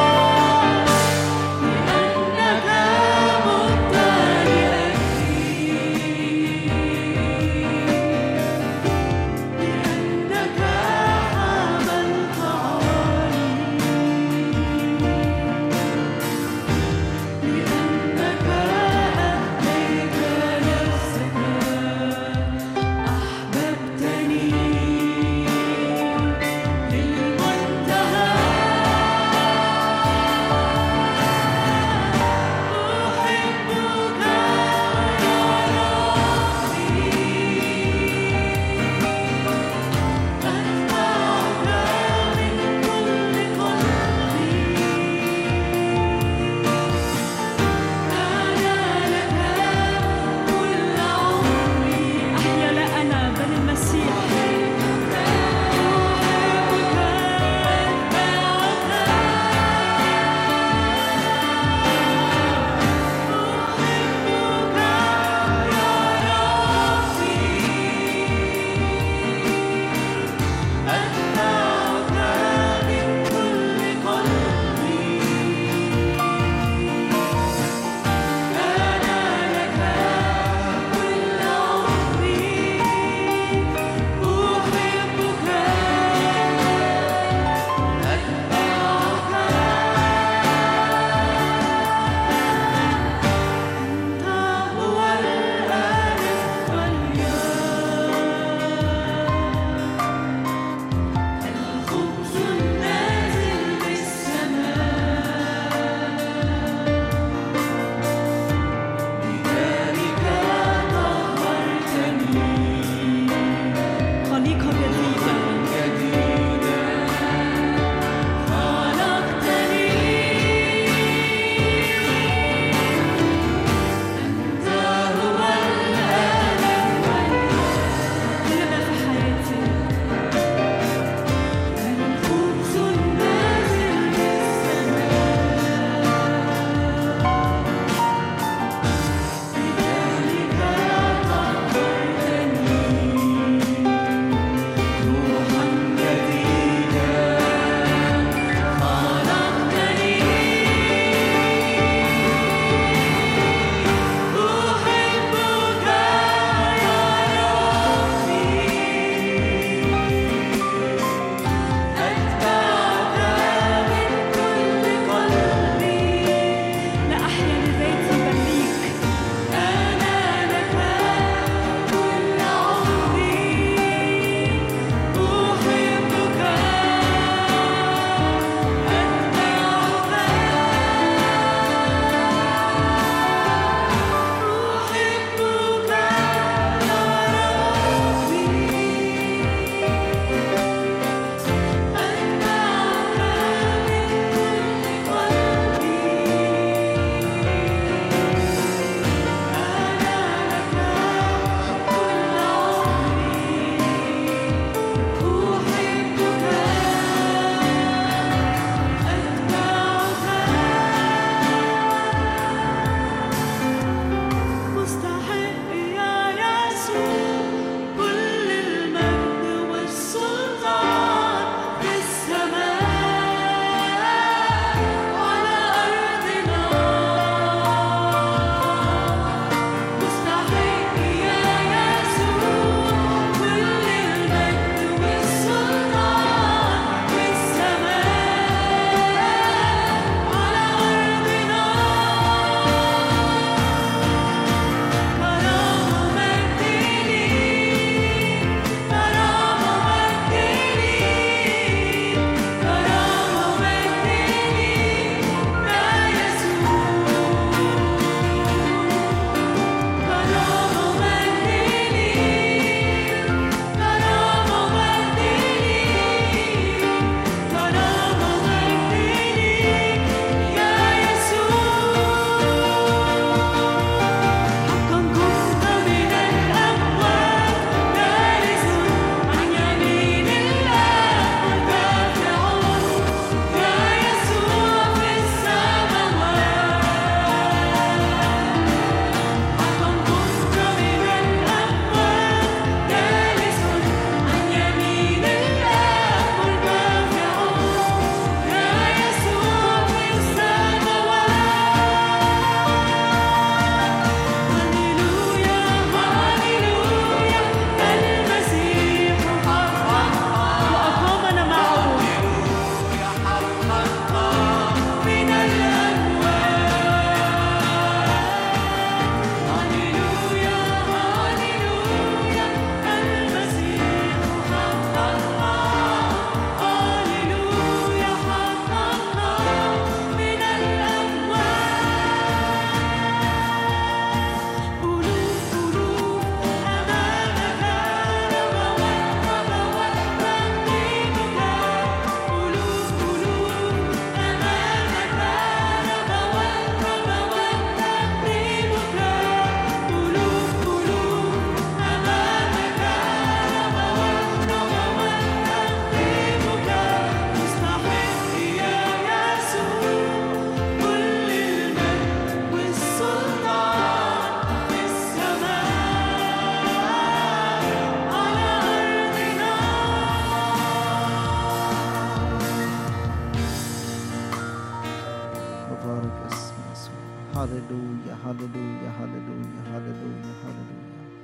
هللويا هللويا هللويا هللويا هللويا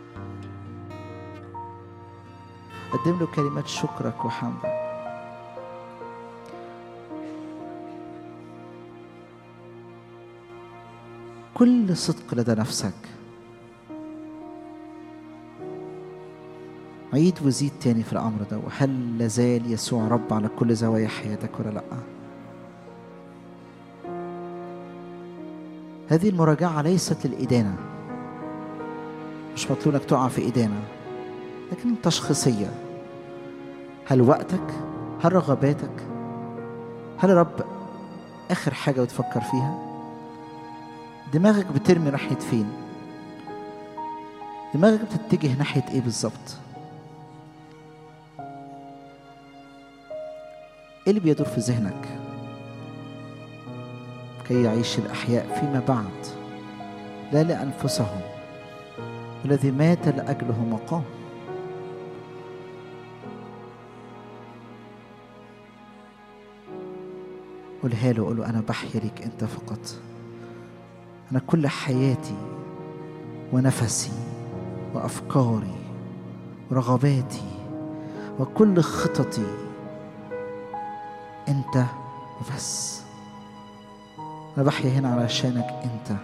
قدم له كلمات شكرك وحمدك كل صدق لدى نفسك عيد وزيد تاني في الأمر ده وهل لازال يسوع رب على كل زوايا حياتك ولا لأ هذه المراجعة ليست للإدانة مش مطلوب انك تقع في إدانة لكن تشخيصية هل وقتك هل رغباتك هل يا رب آخر حاجة بتفكر فيها دماغك بترمي ناحية فين دماغك بتتجه ناحية ايه بالظبط ايه اللي بيدور في ذهنك كي يعيش الأحياء فيما بعد لا لأنفسهم الذي مات لأجله مقام قولها له قول له أنا بحيا ليك أنت فقط أنا كل حياتي ونفسي وأفكاري ورغباتي وكل خططي أنت وبس أنا بحيا هنا علشانك أنت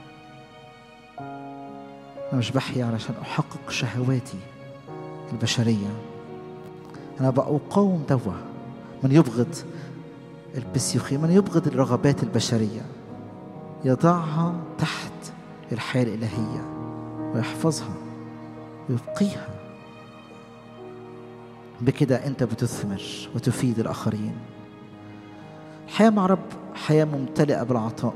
أنا مش بحيا علشان أحقق شهواتي البشرية أنا بقاوم دوا من يبغض البسيوخي من يبغض الرغبات البشرية يضعها تحت الحياة الإلهية ويحفظها ويبقيها بكده أنت بتثمر وتفيد الآخرين الحياة مع رب حياة ممتلئة بالعطاء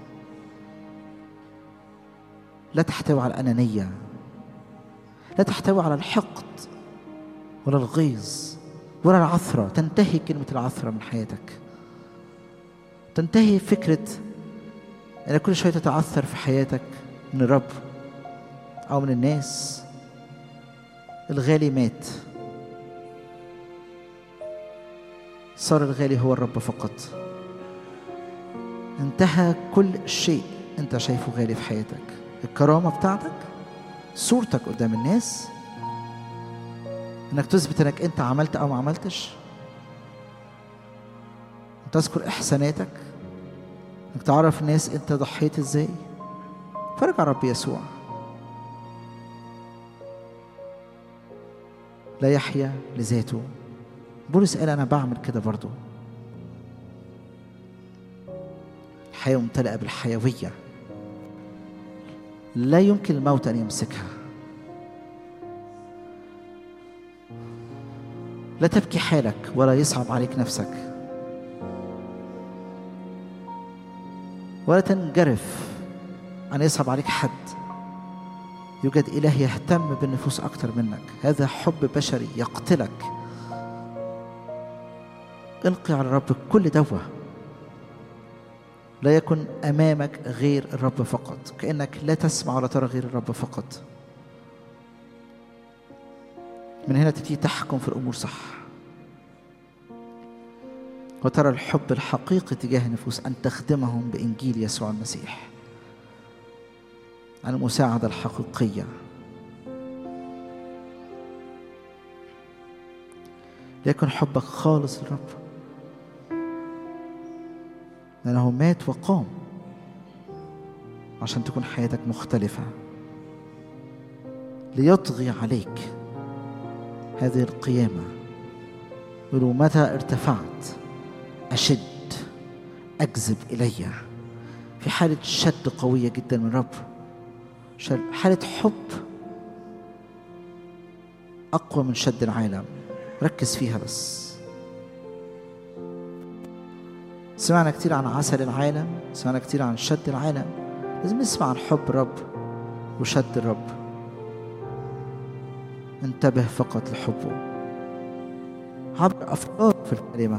لا تحتوي على الأنانية لا تحتوي على الحقد ولا الغيظ ولا العثرة تنتهي كلمة العثرة من حياتك تنتهي فكرة أن كل شوية تتعثر في حياتك من الرب أو من الناس الغالي مات صار الغالي هو الرب فقط انتهى كل شيء انت شايفه غالي في حياتك الكرامة بتاعتك صورتك قدام الناس انك تثبت انك انت عملت او ما عملتش تذكر احساناتك انك تعرف الناس انت ضحيت ازاي فرج على رب يسوع لا يحيا لذاته بولس قال انا بعمل كده برضو الحياه ممتلئه بالحيويه لا يمكن الموت ان يمسكها لا تبكي حالك ولا يصعب عليك نفسك ولا تنجرف أن يصعب عليك حد يوجد إله يهتم بالنفوس أكثر منك هذا حب بشري يقتلك القي على الرب كل دوة لا يكن أمامك غير الرب فقط كأنك لا تسمع ولا ترى غير الرب فقط من هنا تبتدي تحكم في الأمور صح وترى الحب الحقيقي تجاه النفوس أن تخدمهم بإنجيل يسوع المسيح عن المساعدة الحقيقية ليكن حبك خالص للرب لأنه مات وقام عشان تكون حياتك مختلفة ليطغي عليك هذه القيامة ولو متى ارتفعت أشد أجذب إلي في حالة شد قوية جدا من رب شل- حالة حب أقوى من شد العالم ركز فيها بس سمعنا كتير عن عسل العالم سمعنا كتير عن شد العالم لازم نسمع عن حب الرب وشد الرب انتبه فقط لحبه عبر أفكار في الكلمة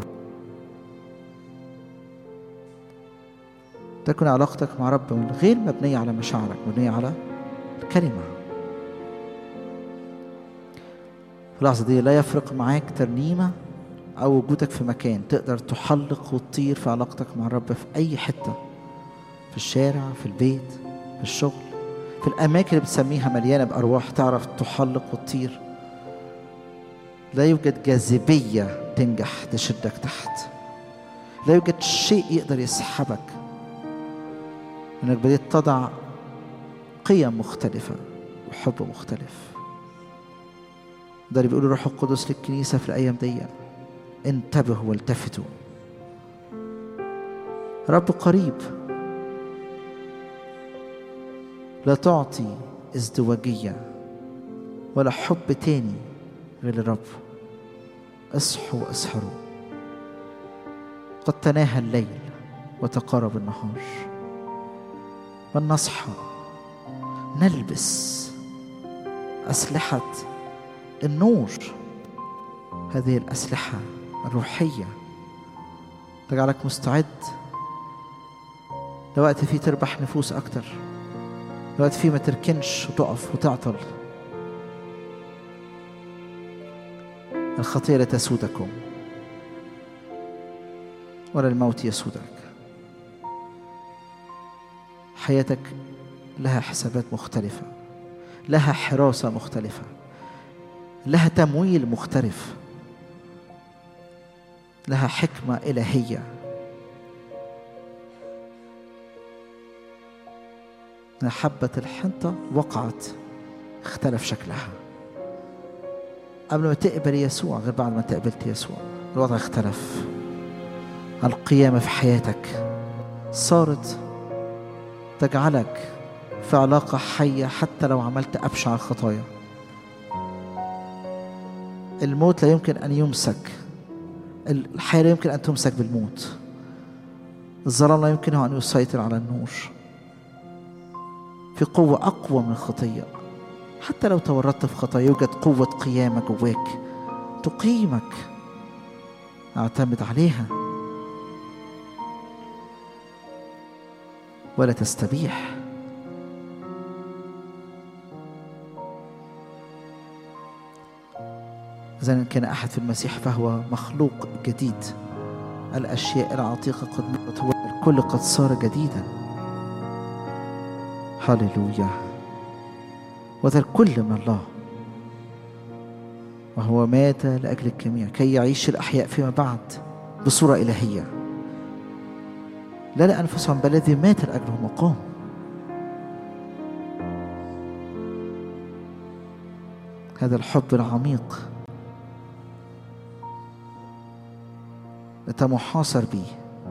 تكن علاقتك مع رب من غير مبنية على مشاعرك مبنية على الكلمة في اللحظة دي لا يفرق معاك ترنيمة أو وجودك في مكان تقدر تحلق وتطير في علاقتك مع الرب في أي حتة في الشارع في البيت في الشغل في الأماكن اللي بتسميها مليانة بأرواح تعرف تحلق وتطير لا يوجد جاذبية تنجح تشدك تحت لا يوجد شيء يقدر يسحبك انك بديت تضع قيم مختلفة وحب مختلف ده اللي بيقول الروح القدس للكنيسة في الأيام دي انتبهوا والتفتوا رب قريب لا تعطي ازدواجية ولا حب تاني غير الرب اصحوا واسهروا قد تناهى الليل وتقارب النهار ولنصحى نلبس أسلحة النور هذه الأسلحة الروحية تجعلك مستعد لوقت فيه تربح نفوس أكتر لوقت فيه ما تركنش وتقف وتعطل الخطية لا تسودكم ولا الموت يسودك حياتك لها حسابات مختلفة لها حراسة مختلفة لها تمويل مختلف لها حكمة إلهية حبة الحنطة وقعت اختلف شكلها قبل ما تقبل يسوع غير بعد ما انت قبلت يسوع الوضع اختلف القيامة في حياتك صارت تجعلك في علاقة حية حتى لو عملت أبشع الخطايا الموت لا يمكن أن يمسك الحياة لا يمكن أن تمسك بالموت الظلام لا يمكنه أن يسيطر على النور في قوة أقوى من الخطية حتى لو تورطت في خطايا يوجد قوة قيامة جواك تقيمك اعتمد عليها ولا تستبيح إذا إن كان أحد في المسيح فهو مخلوق جديد الأشياء العتيقة قد مضت هو الكل قد صار جديدا هللويا وذا الكل من الله وهو مات لأجل الجميع كي يعيش الأحياء فيما بعد بصورة إلهية لا لأنفسهم بل الذي مات لأجلهم وقام هذا الحب العميق أنت محاصر به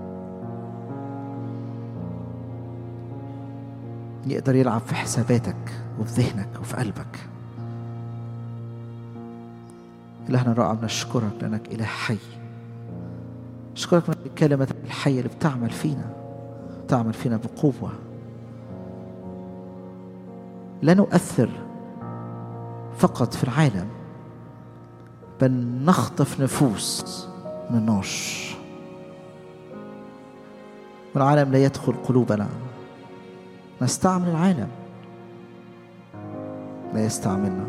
يقدر يلعب في حساباتك وفي ذهنك وفي قلبك إلهنا الرائع بنشكرك لأنك إله حي أشكرك من الكلمة الحية اللي بتعمل فينا تعمل فينا بقوة لا نؤثر فقط في العالم بل نخطف نفوس من النار والعالم لا يدخل قلوبنا نستعمل العالم لا يستعملنا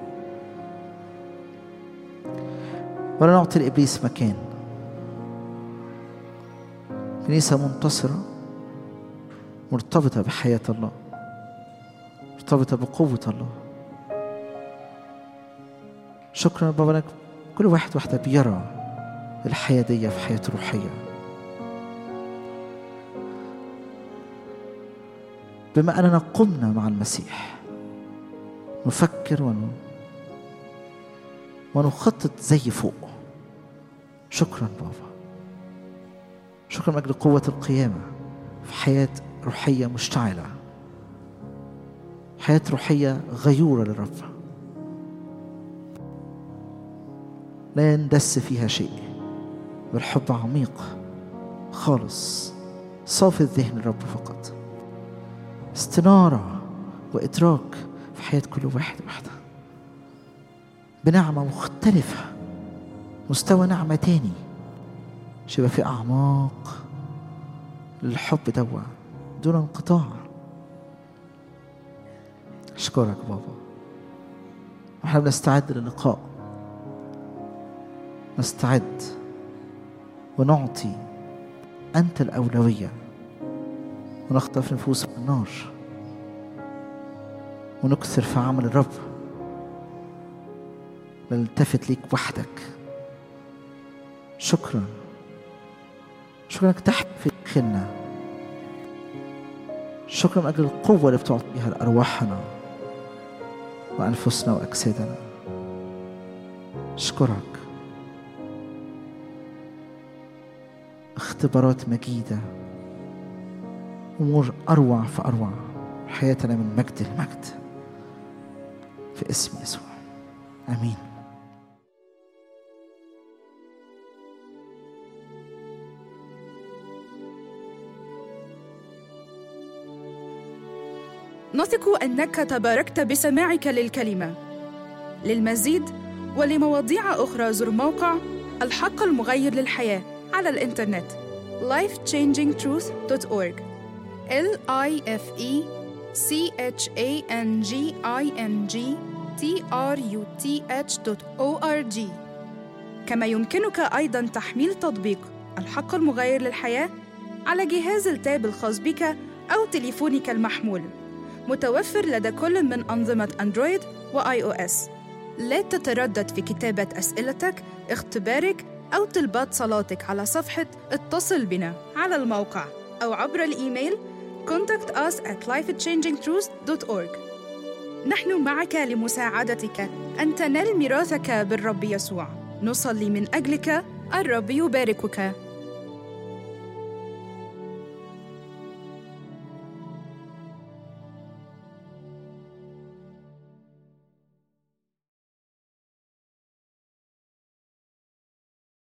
ولا نعطي لابليس مكان كنيسه منتصره مرتبطه بحياه الله مرتبطه بقوه الله شكرا بابا لك كل واحد واحده بيرى الحياه دي في حياته الروحيه بما اننا قمنا مع المسيح نفكر ون... ونخطط زي فوق شكرا بابا شكرا من اجل قوه القيامه في حياه روحيه مشتعله حياه روحيه غيوره للرب لا يندس فيها شيء بل حب عميق خالص صافي الذهن الرب فقط استنارة وإدراك في حياة كل واحد واحدة بنعمة مختلفة مستوى نعمة تاني مش يبقى في أعماق للحب دوا دون انقطاع أشكرك بابا احنا بنستعد للقاء نستعد ونعطي أنت الأولوية ونخطف نفوس من النار ونكثر في عمل الرب نلتفت ليك وحدك شكرا شكرا انك تحت في داخلنا شكرا من اجل القوه اللي بتعطي بها لارواحنا وانفسنا واجسادنا اشكرك اختبارات مجيده امور اروع فاروع حياتنا من مجد لمجد في اسم يسوع امين نثق انك تباركت بسماعك للكلمه للمزيد ولمواضيع اخرى زر موقع الحق المغير للحياه على الانترنت lifechangingtruth.org l i f e c h a n g i n g t r u t h.org كما يمكنك ايضا تحميل تطبيق الحق المغير للحياه على جهاز التاب الخاص بك او تليفونك المحمول متوفر لدى كل من أنظمة أندرويد وآي أو إس. لا تتردد في كتابة أسئلتك، اختبارك أو طلبات صلاتك على صفحة اتصل بنا على الموقع أو عبر الإيميل contact us at lifechangingtruth.org نحن معك لمساعدتك أن تنال ميراثك بالرب يسوع نصلي من أجلك الرب يباركك